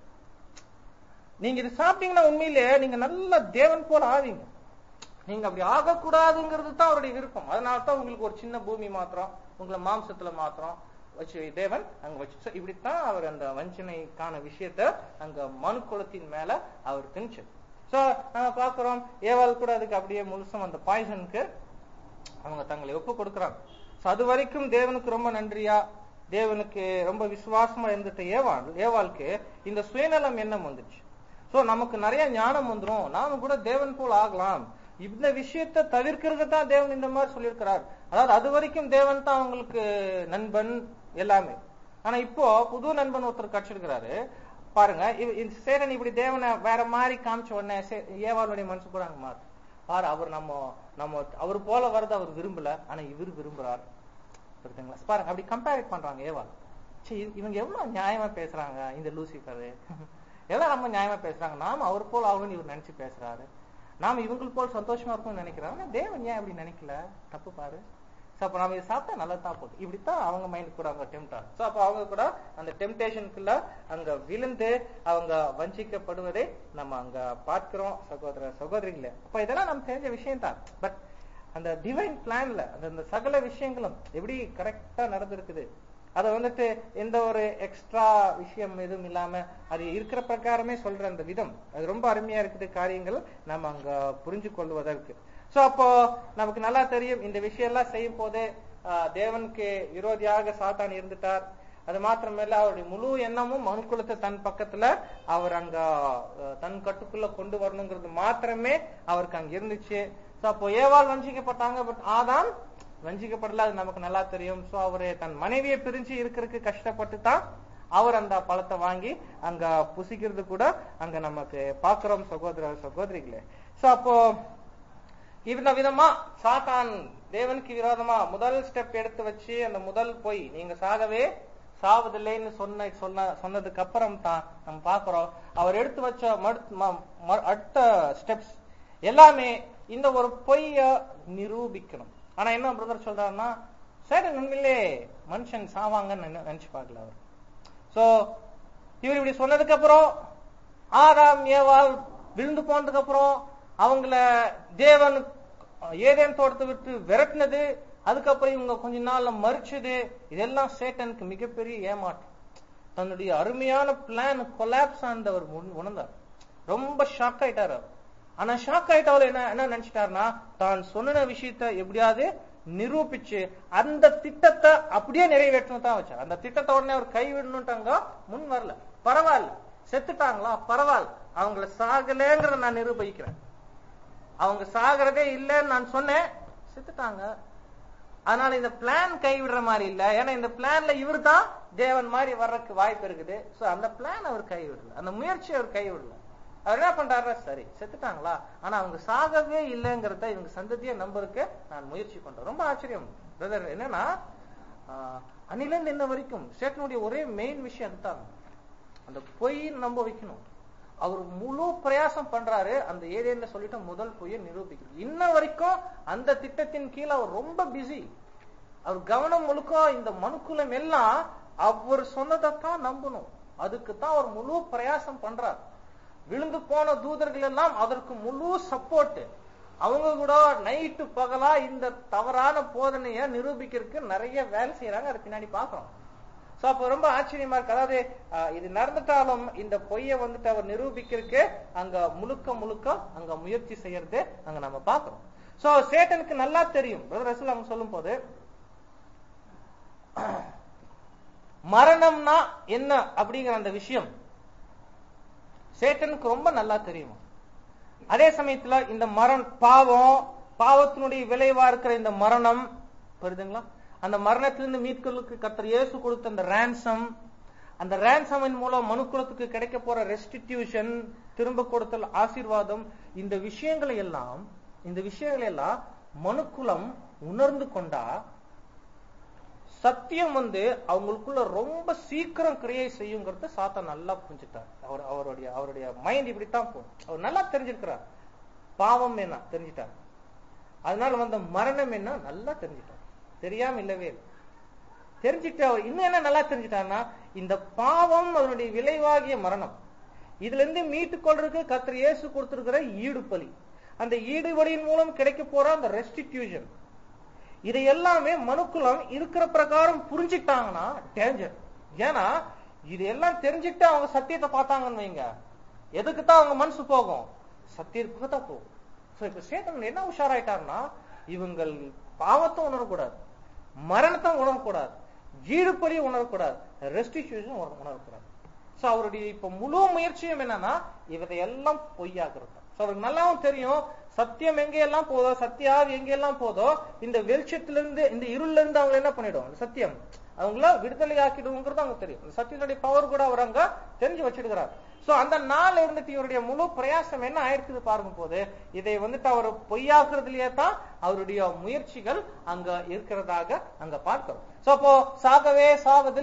Speaker 1: நீங்க இது சாப்பிட்டீங்கன்னா உண்மையிலே நீங்க நல்ல தேவன் போல ஆவீங்க நீங்க அப்படி ஆகக்கூடாதுங்கிறது தான் அவருடைய விருப்பம் அதனால தான் உங்களுக்கு ஒரு சின்ன பூமி மாத்திரம் உங்களை மாம்சத்துல மாத்திரம் வச்சு தேவன் அங்க வச்சு So, இப்படித்தான் அவர் அந்த வஞ்சனைக்கான விஷயத்த அங்க மனு குலத்தின் மேல அவர் திணிச்சது சோ நம்ம பாக்குறோம் ஏவாள் கூட அதுக்கு அப்படியே முழுசும் அந்த பாய்சனுக்கு அவங்க தங்களை ஒப்பு கொடுக்கறாங்க So, அது வரைக்கும் தேவனுக்கு ரொம்ப நன்றியா தேவனுக்கு ரொம்ப விசுவாசமா இருந்துட்ட ஏவாள் ஏவாளுக்கு இந்த சுயநலம் எண்ணம் வந்துச்சு சோ நமக்கு நிறைய ஞானம் வந்துரும் நாம கூட தேவன் போல் ஆகலாம் இந்த விஷயத்தை தவிர்க்கிறது தான் தேவன் இந்த மாதிரி சொல்லியிருக்கிறார் அதாவது அது வரைக்கும் தேவன் தான் அவங்களுக்கு நண்பன் எல்லாமே ஆனா இப்போ புது நண்பன் ஒருத்தர் கிடைச்சிருக்கிறாரு பாருங்க இவ- இந்த சேரன் இப்படி தேவனை வேற மாதிரி காமிச்ச உடனே சே- ஏவாளுடைய மனசு கூட அங்க மாறு பாரு அவர் நம்ம நம்ம அவர் போல வரது அவர் விரும்பல ஆனா இவர் விரும்புறார் புரியுதுங்களா பாருங்க அப்படி கம்பேர் பண்றாங்க ஏவாள் சரி இவ- இவங்க எவ்வளவு நியாயமா பேசுறாங்க இந்த லூசிஃபர் எல்லாம் ரொம்ப நியாயமா பேசுறாங்க நாம அவர் போல ஆகணும்னு இவர் நினைச்சு பேசுறாரு நாம இவங்களுக்கு போல் சந்தோஷமா இருக்கும்னு நினைக்கிறோம் ஆனா தேவன் ஏன் அப்படி நினைக்கல தப்பு பாரு சோ அப்ப நாம இதை சாப்பிட்டா நல்லா தான் போகுது இப்படித்தான் அவங்க மைண்ட் கூட அவங்க டெம்ட் ஆகும் சோ அப்ப அவங்க கூட அந்த டெம்டேஷனுக்குள்ள அங்க விழுந்து அவங்க வஞ்சிக்கப்படுவதை நம்ம அங்க பார்க்கிறோம் சகோதர சகோதரிகளே அப்ப இதெல்லாம் நம்ம தெரிஞ்ச விஷயம் தான் பட் அந்த டிவைன் பிளான்ல அந்த அந்த சகல விஷயங்களும் எப்படி கரெக்டா நடந்திருக்குது அதை வந்துட்டு எந்த ஒரு எக்ஸ்ட்ரா விஷயம் எதுவும் இல்லாம அது இருக்கிற பிரகாரமே சொல்ற அந்த விதம் அது ரொம்ப அருமையா இருக்குது காரியங்கள் நம்ம அங்க புரிஞ்சு கொள்வதற்கு சோ அப்போ நமக்கு நல்லா தெரியும் இந்த விஷயம் எல்லாம் செய்யும் போதே ஆஹ், தேவனுக்கு விரோதியாக சாத்தான் இருந்துட்டார் அது மாத்திரமல்ல அவருடைய முழு எண்ணமும் மனுக்குலத்தை தன் பக்கத்துல அவர் அங்க அஹ், தன் கட்டுக்குள்ள கொண்டு வரணுங்கிறது மாத்திரமே அவருக்கு அங்க இருந்துச்சு சோ அப்போ ஏவாள் வஞ்சிக்கப்பட்டாங்க பட் ஆதாம் வஞ்சிக்கப்படல அது நமக்கு நல்லா தெரியும் சோ அவரு தன் மனைவியை பிரிஞ்சு இருக்கிறதுக்கு கஷ்டப்பட்டு தான் அவர் அந்த பழத்தை வாங்கி அங்க புசிக்கிறது கூட அங்க நமக்கு பாக்குறோம் சகோதர சகோதரிகளே சோ அப்போ இந்த விதமா சாத்தான் தேவனுக்கு விரோதமா முதல் ஸ்டெப் எடுத்து வச்சு அந்த முதல் பொய் நீங்க சாகவே சாவதில்லைன்னு சொன்ன சொன்ன சொன்னதுக்கு அப்புறம் தான் நம்ம பாக்குறோம் அவர் எடுத்து வச்ச மடு- ம- ம- அடுத்த ஸ்டெப்ஸ் எல்லாமே இந்த ஒரு பொய்ய நிரூபிக்கணும் ஆனா என்ன பிரதர் சொல்றாருன்னா சரி உண்மையிலே மனுஷன் சாவாங்கன்னு நினை- நினைச்சு பார்க்கல அவர் சோ இவர் இப்படி சொன்னதுக்கு அப்புறம் ஆதாம் ஏவாள் விழுந்து போனதுக்கு அப்புறம் அவங்கள தேவன் ஏதேன் தோட்டத்தை விட்டு விரட்டினது அதுக்கப்புறம் இவங்க கொஞ்ச நாள்ல மறிச்சது இதெல்லாம் சேட்டனுக்கு மிகப்பெரிய ஏமாற்றம் தன்னுடைய அருமையான பிளான் கொலாப்ஸ் ஆனவர் உணர்ந்தார் ரொம்ப ஷாக் ஆயிட்டாரு அவர். ஆனா ஷாக் ஆயிட்டவள என்ன என்ன நினைச்சிட்டாருன்னா தான் சொன்ன விஷயத்த எப்படியாவது நிரூபிச்சு அந்த திட்டத்தை அப்படியே நிறைவேற்றணும் தான் வச்சார் அந்த திட்டத்தை உடனே அவர் கைவிடணும்ட்டாங்க முன் வரல பரவாயில்ல செத்துட்டாங்களா பரவாயில்ல அவங்கள சாகலேங்கிறத நான் நிரூபிக்கிறேன் அவங்க சாகிறதே இல்லைன்னு நான் சொன்னேன் செத்துட்டாங்க அதனால இந்த பிளான் கைவிடுற மாதிரி இல்ல ஏன்னா இந்த பிளான்ல இவர் தான் தேவன் மாதிரி வர்றதுக்கு வாய்ப்பு இருக்குது சோ அந்த பிளான் அவர் கைவிடல அந்த முயற்சி அவர் கைவிடல அவர் என்ன பண்றாரு சரி செத்துட்டாங்களா ஆனா அவங்க சாகவே இல்லைங்கிறத இவங்க சந்ததியை நம்பருக்கு நான் முயற்சி பண்றேன் ரொம்ப ஆச்சரியம் பிரதர் என்னன்னா ஆஹ், அன்னிலிருந்து இன்ன வரைக்கும் சேட்டனுடைய ஒரே மெயின் விஷயம் அதுதான் அந்த பொய் நம்ப வைக்கணும் அவர் முழு பிரயாசம் பண்றாரு அந்த ஏதேன்ல சொல்லிட்டு முதல் பொய்யை நிரூபிக்கிறது இன்ன வரைக்கும் அந்த திட்டத்தின் கீழ் அவர் ரொம்ப பிஸி அவர் கவனம் முழுக்க இந்த மனுக்குலம் எல்லாம் அவர் சொன்னதைத்தான் நம்பணும் அதுக்கு தான் அவர் முழு பிரயாசம் பண்றார் விழுந்து போன தூதர்கள் எல்லாம் அதற்கு முழு சப்போர்ட் அவங்க கூட நைட்டு பகலா இந்த தவறான போதனைய நிரூபிக்கிறதுக்கு நிறைய வேலை செய்யறாங்க அது பின்னாடி பாக்குறோம் சோ அப்ப ரொம்ப ஆச்சரியமா இருக்கு அதாவது ஆஹ், இது நடந்துட்டாலும் இந்த பொய்ய வந்துட்டு அவர் நிரூபிக்கிறதுக்கு அங்க முழுக்க முழுக்க அங்க முயற்சி செய்யறது அங்க நம்ம பாக்குறோம் சோ சேட்டனுக்கு நல்லா தெரியும் பிரதர் ரசூல் அவங்க சொல்லும் போது மரணம்னா என்ன அப்படிங்கிற அந்த விஷயம் சேட்டனுக்கு ரொம்ப நல்லா தெரியும் அதே சமயத்துல இந்த மரண் பாவம் பாவத்தினுடைய விளைவா இருக்கிற இந்த மரணம் புரியுதுங்களா அந்த மரணத்திலிருந்து மீட்களுக்கு கர்த்தர் இயேசு கொடுத்த அந்த ransom அந்த ransomin மூலம் மனுக்குலத்துக்கு கிடைக்க போற ரெஸ்டிடியூஷன் திரும்ப கொடுத்தல் ஆசீர்வாதம் இந்த விஷயங்களை எல்லாம் இந்த விஷயங்களை எல்லாம் மனுக்குலம் உணர்ந்து கொண்டா சத்தியம் வந்து அவங்களுக்குள்ள ரொம்ப சீக்கிரம் கிரியை செய்யுங்கிறத சாத்தா நல்லா புரிஞ்சுட்டார் அவர் அவருடைய அவருடைய மைண்ட் இப்படித்தான் போகும் அவர் நல்லா தெரிஞ்சிருக்கிறார் பாவம் என்ன தெரிஞ்சிட்டார் அதனால வந்த மரணம் என்ன நல்லா தெரிஞ்சிட்டார் தெரியாம இல்லவே இல்லை தெரிஞ்சுட்டு அவர் இன்னும் என்ன நல்லா தெரிஞ்சுட்டாருன்னா இந்த பாவம் அதனுடைய விளைவாகிய மரணம் இதுல இருந்து மீட்டுக் கொள்றதுக்கு கர்த்தர் இயேசு கொடுத்திருக்கிற ஈடுபலி அந்த ஈடுபலியின் மூலம் கிடைக்க போற அந்த ரெஸ்டிடியூஷன் இதை எல்லாமே மனுக்குலம் இருக்கிற பிரகாரம் புரிஞ்சுக்கிட்டாங்கன்னா டேஞ்சர் ஏன்னா இது எல்லாம் தெரிஞ்சுட்டு அவங்க சத்தியத்தை பார்த்தாங்கன்னு வைங்க எதுக்கு தான் அவங்க மனசு போகும் சத்தியத்துக்கு தான் போகும் சோ இப்ப சேத்தன் என்ன உஷாராயிட்டாருன்னா இவங்கள் பாவத்தை உணரக்கூடாது மரணத்தை உணரக்கூடாது ஈடுபடி உணரக்கூடாது ரெஸ்டிடியூஷன் உணரக்கூடாது சோ அவருடைய இப்ப முழு முயற்சியும் என்னன்னா இவதையெல்லாம் பொய்யாக்குறது சோ அவருக்கு நல்லாவும் தெரியும் சத்தியம் எங்கெல்லாம் போதோ சத்தியாவி எங்கெல்லாம் போதோ இந்த வெளிச்சத்திலிருந்து இந்த இருள்ல இருந்து அவங்க என்ன பண்ணிடும் அந்த சத்தியம் அவங்கள விடுதலை ஆக்கிடுங்கிறது அவங்க தெரியும் அந்த சத்தியத்துடைய பவர் கூட அவர் அங்க தெரிஞ்சு வச்சிருக்கிறார் சோ அந்த நாள்ல இருந்துட்டு இவருடைய முழு பிரயாசம் என்ன ஆயிருக்குது பாருங்க போது இதை வந்துட்டு அவர் பொய்யாக்குறதுலயே தான் அவருடைய முயற்சிகள் அங்க இருக்கிறதாக அங்க பார்க்கிறோம் சோ அப்போ சாகவே சாவதில்லை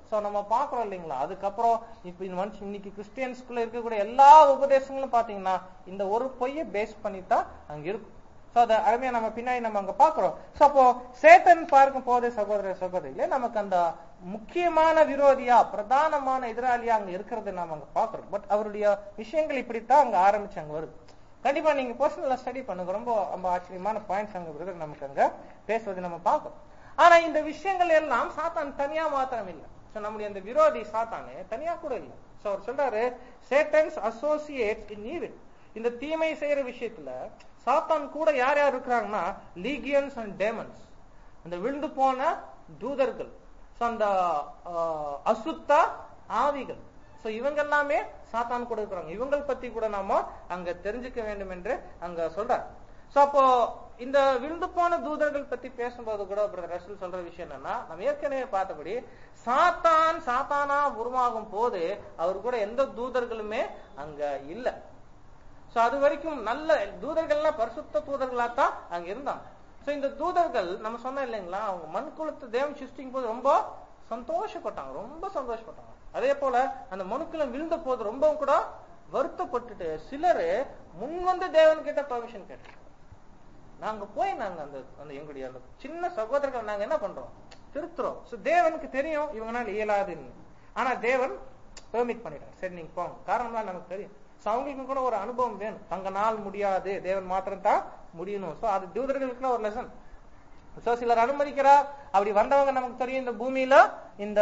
Speaker 1: சோ நம்ம பாக்குறோம் இல்லைங்களா அதுக்கப்புறம் இப்ப இந்த மனுஷன் இன்னைக்கு கிறிஸ்டியன்ஸ்குள்ள இருக்கக்கூடிய எல்லா உபதேசங்களும் பாத்தீங்கன்னா இந்த ஒரு பொய்யை பேஸ் பண்ணி தான் அங்க இருக்கும் சோ அத அருமையா நம்ம பின்னாடி நம்ம அங்க பாக்குறோம் சோ அப்போ சேட்டன் பார்க்கும் போது சகோதர சகோதரிகளே நமக்கு அந்த முக்கியமான விரோதியா பிரதானமான எதிராளியா அங்க இருக்கிறத நாம அங்க பாக்குறோம் பட் அவருடைய விஷயங்கள் இப்படித்தான் அங்க ஆரம்பிச்சு அங்க வருது கண்டிப்பா நீங்க பர்சனலா ஸ்டடி பண்ணுங்க ரொம்ப ரொம்ப ஆச்சரியமான பாயிண்ட்ஸ் அங்க பிரதர் நமக்கு அங்க பேசுவது நம்ம பார்க்கிறோம் ஆனா இந்த விஷயங்கள் எல்லாம் சாத்தான் தனியா மாத்திரம் இல்ல சோ நம்முடைய அந்த விரோதி சாத்தானே தனியா கூட இல்ல சோ அவர் சொல்றாரு சேட்டன்ஸ் அசோசியேட் இன் ஈவில் இந்த தீமை செய்யற விஷயத்துல சாத்தான் கூட யார் யார் இருக்கிறாங்கன்னா லீகியன்ஸ் அண்ட் டேமன்ஸ் அந்த விழுந்து போன தூதர்கள் சோ அந்த ஆஹ், அசுத்த ஆவிகள் சோ இவங்க எல்லாமே சாத்தான் கூட இருக்கிறாங்க இவங்கள் பத்தி கூட நாம அங்க தெரிஞ்சுக்க வேண்டும் என்று அங்க சொல்றார் சோ அப்போ இந்த விழுந்து போன தூதர்கள் பத்தி பேசும்போது கூட பிரதர் ரசூல் சொல்ற விஷயம் என்னன்னா நம்ம ஏற்கனவே பார்த்தபடி சாத்தான் சாத்தானா உருவாகும் போது அவர் கூட எந்த தூதர்களுமே அங்க இல்ல சோ அது வரைக்கும் நல்ல தூதர்கள்லாம் பரிசுத்த தூதர்களா தான் அங்க இருந்தாங்க சோ இந்த தூதர்கள் நம்ம சொன்னோம் இல்லைங்களா அவங்க மண் குலத்து தேவன் சிருஷ்டிக்கும் போது ரொம்ப சந்தோஷப்பட்டாங்க ரொம்ப சந்தோஷப்பட்டாங்க அதே போல அந்த மனுக்குலம் விழுந்த போது ரொம்பவும் கூட வருத்தப்பட்டுட்டு சிலரு முன் வந்து தேவன் கிட்ட பெர்மிஷன் கேட்டாங்க நாங்க போய் நாங்க அந்த அந்த எங்களுடைய அந்த சின்ன சகோதரர்கள் நாங்க என்ன பண்றோம் திருத்துறோம் சோ தேவனுக்கு தெரியும் இவங்கனால இயலாதுன்னு ஆனா தேவன் பெர்மிட் பண்ணிட்டார் சரி நீங்க போங்க காரணம்லாம் நமக்கு தெரியும் சோ அவங்களுக்கு கூட ஒரு அனுபவம் வேணும் தங்கனால் முடியாது தேவன் மாத்திரம் தான் முடியணும் சோ அது தூதர்களுக்குள்ள ஒரு லெசன் சோ சிலர் அனுமதிக்கிறார் அப்படி வந்தவங்க நமக்கு தெரியும் இந்த பூமியில இந்த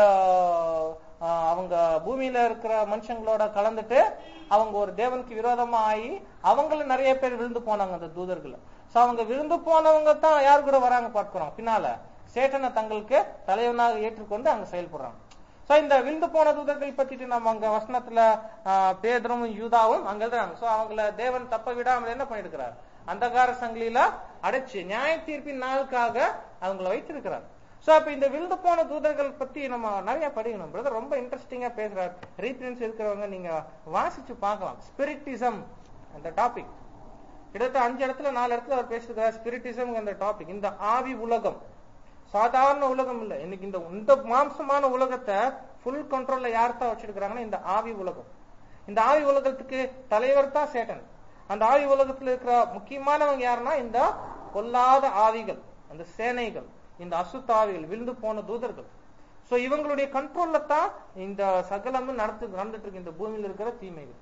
Speaker 1: ஆஹ், அவங்க பூமியில இருக்கிற மனுஷங்களோட கலந்துட்டு அவங்க ஒரு தேவனுக்கு விரோதமா ஆகி அவங்கள நிறைய பேர் விழுந்து போனாங்க அந்த தூதர்கள் சோ அவங்க விழுந்து போனவங்க தான் யார் கூட வராங்க பார்க்கிறோம் பின்னால சேட்டனை தங்களுக்கு தலைவனாக ஏற்றுக்கொண்டு அங்க செயல்படுறாங்க சோ இந்த விழுந்து போன தூதர்கள் பத்திட்டு நம்ம அங்க வசனத்துல ஆஹ், பேதுரும் யூதாவும் அங்க எழுதுறாங்க சோ அவங்கள தேவன் தப்ப விடாமல் என்ன பண்ணிருக்கிறார் அந்தகார சங்கிலியில அடைச்சு நியாய தீர்ப்பின் நாளுக்காக அவங்கள வைத்திருக்கிறார் சோ அப்ப இந்த விழுந்து போன தூதர்கள் பத்தி நம்ம நிறைய படிக்கணும் பிரதர் ரொம்ப இன்ட்ரெஸ்டிங்கா பேசுறார் ரீஃபரன்ஸ் இருக்கிறவங்க நீங்க வாசிச்சு பார்க்கலாம் ஸ்பிரிட்டிசம் அந்த டாபிக் கிட்டத்தட்ட அஞ்சு இடத்துல நாலு இடத்துல அவர் பேசுகிறார் ஸ்பிரிட்டிசம் அந்த டாபிக் இந்த ஆவி உலகம் சாதாரண உலகம் இல்ல இன்னைக்கு இந்த இந்த மாம்சமான உலகத்தை ஃபுல் கண்ட்ரோல்ல யார் தான் வச்சிருக்கிறாங்கன்னா இந்த ஆவி உலகம் இந்த ஆவி உலகத்துக்கு தலைவர் தான் சேட்டன் அந்த ஆவி உலகத்துல இருக்கிற முக்கியமானவங்க யாருன்னா இந்த கொல்லாத ஆவிகள் அந்த சேனைகள் இந்த அசுத்த ஆவிகள் விழுந்து போன தூதர்கள் சோ இவங்களுடைய கண்ட்ரோல்ல தான் இந்த சகலமும் நடத்து நடந்துட்டு இருக்கு இந்த பூமியில இருக்கிற தீமைகள்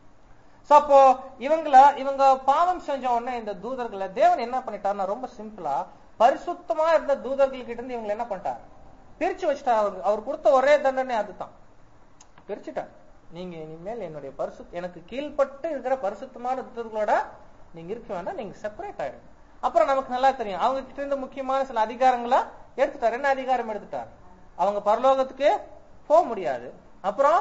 Speaker 1: சோ அப்போ இவங்கள இவங்க பாவம் செஞ்ச உடனே இந்த தூதர்களை தேவன் என்ன பண்ணிட்டாருன்னா ரொம்ப சிம்பிளா பரிசுத்தமா இருந்த தூதர்கள் கிட்ட இருந்து இவங்களை என்ன பண்ணிட்டார் பிரிச்சு வச்சுட்டார் அவர் அவர் கொடுத்த ஒரே தண்டனை அதுதான் பிரிச்சுட்டார் நீங்க இனிமேல் என்னுடைய பரிசு எனக்கு கீழ்பட்டு இருக்கிற பரிசுத்தமான தூதர்களோட நீங்க இருக்க வேண்டாம் நீங்க செப்பரேட் ஆயிடுங்க அப்புறம் நமக்கு நல்லா தெரியும் அவங்க கிட்ட இருந்து முக்கியமான சில அதிகாரங்களை எடுத்துட்டார் என்ன அதிகாரம் எடுத்துட்டார் அவங்க பரலோகத்துக்கு போக முடியாது அப்புறம்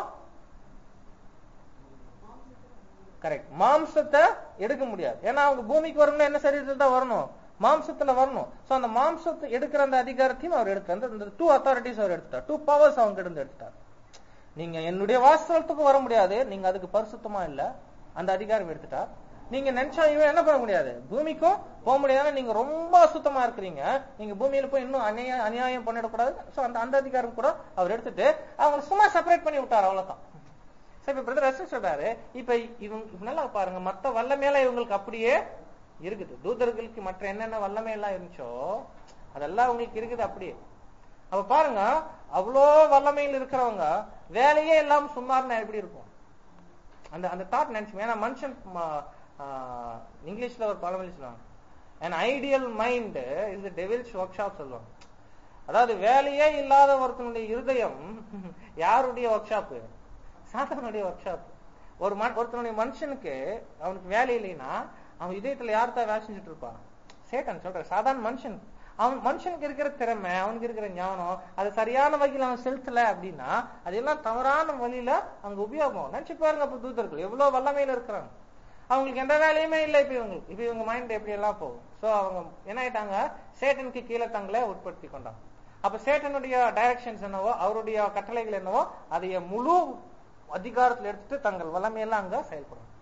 Speaker 1: கரெக்ட் மாம்சத்தை எடுக்க முடியாது ஏன்னா அவங்க பூமிக்கு வரணும்னா என்ன சரீரத்தில் தான் வரணும் மாம்சத்துல வரணும் சோ அந்த மாம்சத்தை எடுக்கிற அந்த அதிகாரத்தையும் அவர் எடுத்தார் அந்த டூ அத்தாரிட்டிஸ் அவர் எடுத்தார் டூ பவர்ஸ் அவங்க இருந்து எடுத்துட்டார் நீங்க என்னுடைய வாசலத்துக்கு வர முடியாது நீங்க அதுக்கு பரிசுத்தமா இல்ல அந்த அதிகாரம் எடுத்துட்டார் நீங்க நினைச்சா இவன் என்ன பண்ண முடியாது பூமிக்கும் போக முடியாது நீங்க ரொம்ப அசுத்தமா இருக்கிறீங்க நீங்க பூமியில போய் இன்னும் அநியாயம் அநியாயம் பண்ணிடக்கூடாது சோ அந்த அந்த அதிகாரம் கூட அவர் எடுத்துட்டு அவங்க சும்மா செப்பரேட் பண்ணி விட்டார் அவ்வளவுதான் சரி இப்ப பிரதர் ரசன் சொல்றாரு இப்ப இவங்க இப்ப நல்லா பாருங்க மத்த வல்லமையெல்லாம் இவங்களுக்கு அப்படியே இருக்குது தூதர்களுக்கு மற்ற என்னென்ன வல்லமை எல்லாம் இருந்துச்சோ அதெல்லாம் உங்களுக்கு இருக்குது அப்படியே அப்ப பாருங்க அவ்வளோ வல்லமையில் இருக்கிறவங்க வேலையே இல்லாம சும்மா இருந்தா எப்படி இருக்கும் அந்த அந்த தாட் நினைச்சு ஏன்னா மனுஷன் ம- ஆஹ், இங்கிலீஷ்ல ஒரு பழமொழி சொல்லுவாங்க an ideal mind is devil's workshop சொல்லுவாங்க அதாவது வேலையே இல்லாத ஒருத்தனுடைய இருதயம் யாருடைய ஒர்க் ஷாப் சாத்தானுடைய ஒர்க் ஷாப் ஒரு மன்- ஒருத்தனுடைய மனுஷனுக்கு அவனுக்கு வேலை இல்லைன்னா அவன் இதயத்துல யார் தான் வேலை செஞ்சுட்டு இருப்பான் சேட்டன் சொல்ற சாதாரண மனுஷன் அவன் மனுஷனுக்கு இருக்கிற திறமை அவனுக்கு இருக்கிற ஞானம் அது சரியான வகையில் அவன் செலுத்தல அப்படின்னா அதெல்லாம் தவறான வழியில அங்க உபயோகம் நினைச்சு பாருங்க அப்ப தூதர்கள் எவ்வளவு வல்லமையில இருக்கிறாங்க அவங்களுக்கு எந்த வேலையுமே இல்லை இப்ப இவங்களுக்கு இப்ப இவங்க மைண்ட் எப்படி எல்லாம் போகும் சோ அவங்க என்ன ஆயிட்டாங்க சேட்டனுக்கு கீழே தங்களை உட்படுத்தி கொண்டாங்க அப்ப சேட்டனுடைய டைரக்ஷன்ஸ் என்னவோ அவருடைய கட்டளைகள் என்னவோ அதைய முழு அதிகாரத்துல எடுத்துட்டு தங்கள் வல்லமையெல்லாம் அங்க செயல்படும்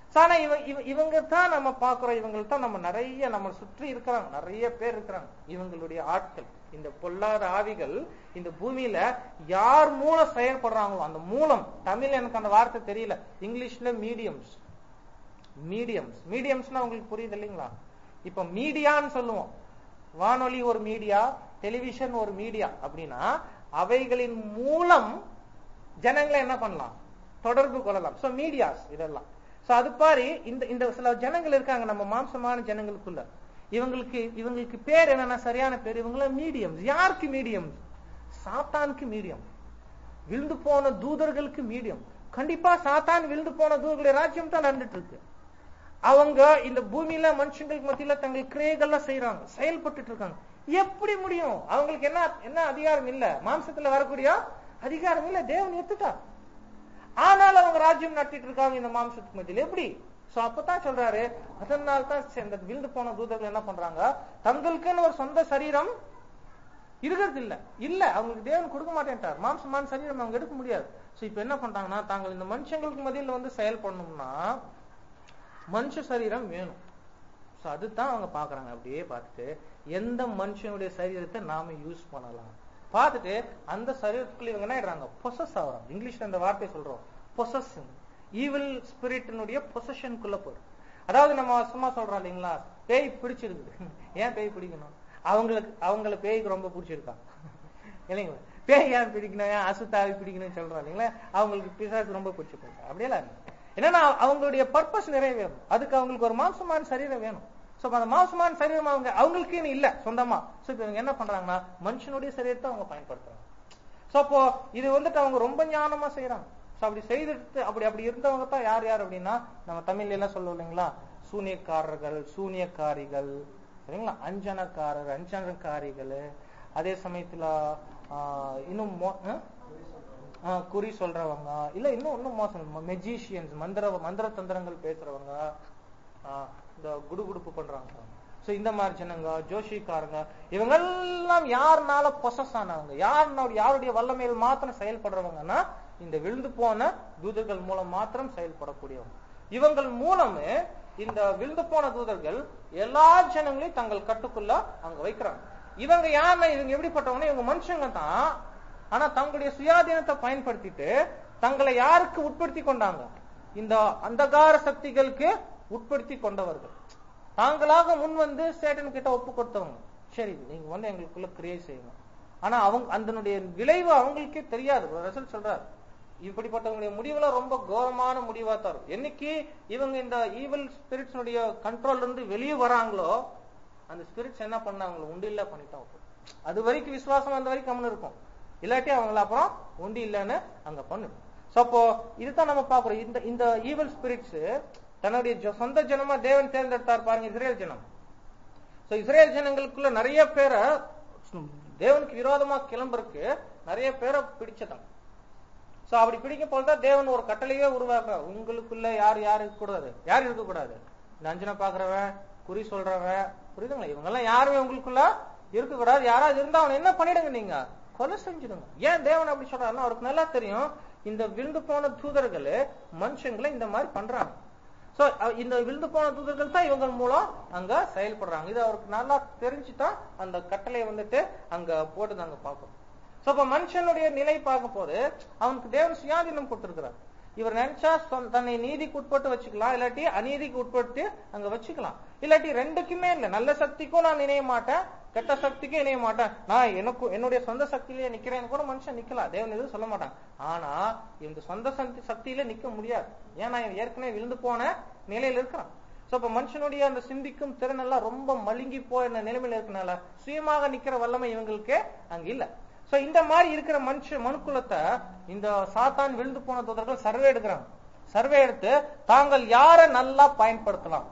Speaker 1: So, ஆனா இவ இவ- இவங்க தான் நம்ம பாக்குறோம் இவங்க தான் நம்ம நிறைய நம்ம சுற்றி இருக்கிறாங்க நிறைய பேர் இருக்கிறாங்க இவங்களுடைய ஆட்கள் இந்த பொல்லாத ஆவிகள் இந்த பூமியில யார் மூலம் செயல்படுறாங்களோ அந்த மூலம் தமிழ் எனக்கு அந்த வார்த்தை தெரியல இங்கிலீஷ்ல மீடியம்ஸ் மீடியம்ஸ் மீடியம்ஸ்னா உங்களுக்கு புரியுது இல்லைங்களா இப்ப மீடியான்னு சொல்லுவோம் வானொலி ஒரு மீடியா டெலிவிஷன் ஒரு மீடியா அப்படின்னா அவைகளின் மூலம் ஜனங்களை என்ன பண்ணலாம் தொடர்பு கொள்ளலாம் சோ மீடியாஸ் இதெல்லாம் சோ அது பாரு இந்த இந்த சில ஜனங்கள் இருக்காங்க நம்ம மாம்சமான ஜனங்களுக்குள்ள இவங்களுக்கு இவங்களுக்கு பேர் என்னன்னா சரியான பேர் இவங்கள மீடியம்ஸ் யாருக்கு மீடியம் சாத்தானுக்கு மீடியம் விழுந்து போன தூதர்களுக்கு மீடியம் கண்டிப்பா சாத்தான் விழுந்து போன தூதர்களுடைய ராஜ்யம் தான் நடந்துட்டு இருக்கு அவங்க இந்த பூமியில மனுஷங்களுக்கு மத்தியில தங்கள் கிரியைகள்லாம் செய்யறாங்க செயல்பட்டுட்டு இருக்காங்க எப்படி முடியும் அவங்களுக்கு என்ன என்ன அதிகாரம் இல்ல மாம்சத்துல வரக்கூடிய அதிகாரம் இல்ல தேவன் எத்துட்டார் ஆனால் அவங்க ராஜ்யம் நடத்திட்டு இருக்காங்க இந்த மாம்சத்துக்கு மத்தியில எப்படி சோ அப்பதான் சொல்றாரு அதனால தான் சரி, இந்த விழுந்து போன தூதர்கள் என்ன பண்றாங்க தங்களுக்குன்னு ஒரு சொந்த சரீரம் இருக்கிறது இல்ல இல்ல அவங்களுக்கு தேவன் கொடுக்க மாட்டேன்ட்டார் மாம்சமான சரீரம் அவங்க எடுக்க முடியாது சோ இப்ப என்ன பண்றாங்கன்னா தாங்கள் இந்த மனுஷங்களுக்கு மத்தியில வந்து செயல்படணும்னா மனுஷ சரீரம் வேணும் சோ அதுதான் அவங்க பாக்குறாங்க அப்படியே பார்த்துட்டு எந்த மனுஷனுடைய சரீரத்தை நாம யூஸ் பண்ணலாம் பார்த்துட்டு அந்த சரீரத்துக்குள்ள இவங்க என்ன ஆயிடுறாங்க பொசஸ் ஆகுறாங்க இங்கிலீஷ்ல அந்த வார்த்தையை சொல்றோம் பொசஸ் ஈவில் ஸ்பிரிட்டினுடைய பொசஷனுக்குள்ள போயிடும் அதாவது நம்ம சும்மா சொல்றோம் இல்லைங்களா பேய் பிடிச்சிருக்கு ஏன் பேய் பிடிக்கணும் அவங்களுக்கு அவங்கள பேய்க்கு ரொம்ப பிடிச்சிருக்கா இல்லைங்களா பேய் ஏன் பிடிக்கணும் ஏன் அசுத்தாவி பிடிக்கணும்னு சொல்றோம் இல்லைங்களா அவங்களுக்கு பிசாசு ரொம்ப பிடிச்சி போயிருக்கு அப்படியெல்லாம் இல்லை. என்னன்னா அவங்களுடைய பர்பஸ் நிறைவேறும் அதுக்கு அவங்களுக்கு ஒரு மாம்சமான சரீரம் வேணும் சோ அந்த மாம்சமான சரீரம் அவங்க அவங்களுக்குன்னு இல்ல சொந்தமா சோ இப்ப இவங்க என்ன பண்றாங்கன்னா மனுஷனுடைய சரீரத்தை அவங்க பயன்படுத்துறாங்க சோ அப்போ இது வந்துட்டு அவங்க ரொம்ப ஞானமா செய்யறாங்க சோ அப்படி செய்துட்டு அப்படி அப்படி இருந்தவங்க தான் யார் யார் அப்படின்னா நம்ம தமிழ்ல எல்லாம் சொல்லுவோம் இல்லைங்களா சூனியக்காரர்கள் சூனியக்காரிகள் சரிங்களா அஞ்சனக்காரர் அஞ்சனக்காரிகள் அதே சமயத்துல ஆஹ், இன்னும் மோ- ஆ? ஆ, குறி சொல்றவங்க இல்ல இன்னும் இன்னும் மோசம் மெஜிஷியன்ஸ் மந்திர மந்திர தந்திரங்கள் பேசுறவங்க ஆ, இந்த குடுகுடுப்பு பண்றாங்க சோ இந்த மாதிரி ஜனங்க ஜோஷிக்காரங்க இவங்கெல்லாம் யாருனால பொசஸ் ஆனவங்க யாருனால யாருடைய வல்லமையில் மாத்திரம் செயல்படுறவங்கன்னா இந்த விழுந்து போன தூதர்கள் மூலம் மாத்திரம் செயல்படக்கூடியவங்க இவங்கள் மூலமே இந்த விழுந்து போன தூதர்கள் எல்லா ஜனங்களையும் தங்கள் கட்டுக்குள்ள அங்க வைக்கிறாங்க இவங்க யாருன்னா இவங்க எப்படிப்பட்டவங்க இவங்க மனுஷங்க தான் ஆனா தங்களுடைய சுயாதீனத்தை பயன்படுத்திட்டு தங்களை யாருக்கு உட்படுத்தி கொண்டாங்க இந்த அந்தகார சக்திகளுக்கு உட்படுத்தி கொண்டவர்கள் தாங்களாக முன் வந்து சேட்டன் கிட்ட ஒப்பு கொடுத்தவங்க சரி நீங்க வந்து எங்களுக்குள்ள கிரியை செய்யுங்க ஆனா அவங்க அதனுடைய விளைவு அவங்களுக்கே தெரியாது ரசல் சொல்றாரு இப்படிப்பட்டவங்களுடைய முடிவுல ரொம்ப கோரமான முடிவா தரும் என்னைக்கு இவங்க இந்த ஈவில் ஸ்பிரிட்ஸ்னுடைய கண்ட்ரோல்ல இருந்து வெளியே வராங்களோ அந்த ஸ்பிரிட்ஸ் என்ன பண்ணாங்களோ உண்டு இல்ல பண்ணிட்டான் அது வரைக்கும் விசுவாசம் அந்த வரைக்கும் கம்முன்னு இருக்கும் இல்லாட்டி அவங்கள அப்புறம் உண்டு இல்லைன்னு அங்க பண்ணு சோ அப்போ இதுதான் நம்ம பாக்குறோம் இந்த இந்த ஈவல் ஸ்பிரிட்ஸ் தன்னுடைய ஜ- சொந்த ஜனமா தேவன் தேர்ந்தெடுத்தார் பாருங்க இஸ்ரேல் ஜனம் சோ இஸ்ரேல் ஜனங்களுக்குள்ள நிறைய பேரை தேவனுக்கு விரோதமா கிளம்புறதுக்கு நிறைய பேரை பிடிச்சதாங்க சோ அப்படி பிடிக்கும் போதுதான் தேவன் ஒரு கட்டளையே உருவாக்குறார் உங்களுக்குள்ள யார் யார் இருக்கக்கூடாது யார் இருக்கக்கூடாது இந்த அஞ்சனை பாக்குறவன் குறி சொல்றவன் புரியுதுங்களா இவங்க எல்லாம் யாருமே உங்களுக்குள்ள இருக்கக்கூடாது யாராவது இருந்தா அவனை என்ன பண்ணிடுங்க நீங்க கொலை செஞ்சிடுங்க ஏன் தேவன் அப்படி சொல்றாருன்னா அவருக்கு நல்லா தெரியும் இந்த விழுந்து போன தூதர்கள் மனுஷங்களை இந்த மாதிரி பண்றாங்க சோ இந்த விழுந்து போன தூதர்கள் தான் இவங்க மூலம் அங்க செயல்படுறாங்க இது அவருக்கு நல்லா தெரிஞ்சுதான் அந்த கட்டளையை வந்துட்டு அங்க போட்டு நாங்க பார்க்கணும் சோ அப்ப மனுஷனுடைய நிலை பார்க்கும் போது அவனுக்கு தேவன் சுயாதீனம் கொடுத்திருக்கிறார் இவர் நினைச்சா சொந்த- தன்னை நீதிக்கு உட்பட்டு வச்சுக்கலாம் இல்லாட்டி அநீதிக்கு உட்பட்டு அங்க வச்சுக்கலாம் இல்லாட்டி ரெண்டுக்குமே இல்ல நல்ல சக்திக்கும் நான் இணைய மாட்டேன் கெட்ட சக்திக்கும் இணைய மாட்டேன் நான் எனக்கு என்னுடைய சொந்த சக்தியிலே நிக்கிறேன்னு கூட மனுஷன் நிக்கலாம் தேவன் எதுவும் சொல்ல மாட்டான் ஆனா இந்த சொந்த சக்தி சக்தியில நிக்க முடியாது ஏன்னா இவன் ஏற்கனவே விழுந்து போன நிலையில இருக்கிறான் சோ அப்ப மனுஷனுடைய அந்த சிந்திக்கும் திறன் எல்லாம் ரொம்ப மழுங்கி போன நிலைமையில இருக்கனால சுயமாக நிக்கிற வல்லமை இவங்களுக்கு அங்க இல்ல சோ இந்த மாதிரி இருக்கிற மனுஷ மனுக்குலத்தை இந்த சாத்தான் விழுந்து போன தூதர்கள் சர்வே எடுக்கிறாங்க சர்வே எடுத்து தாங்கள் யாரை நல்லா பயன்படுத்தலாம்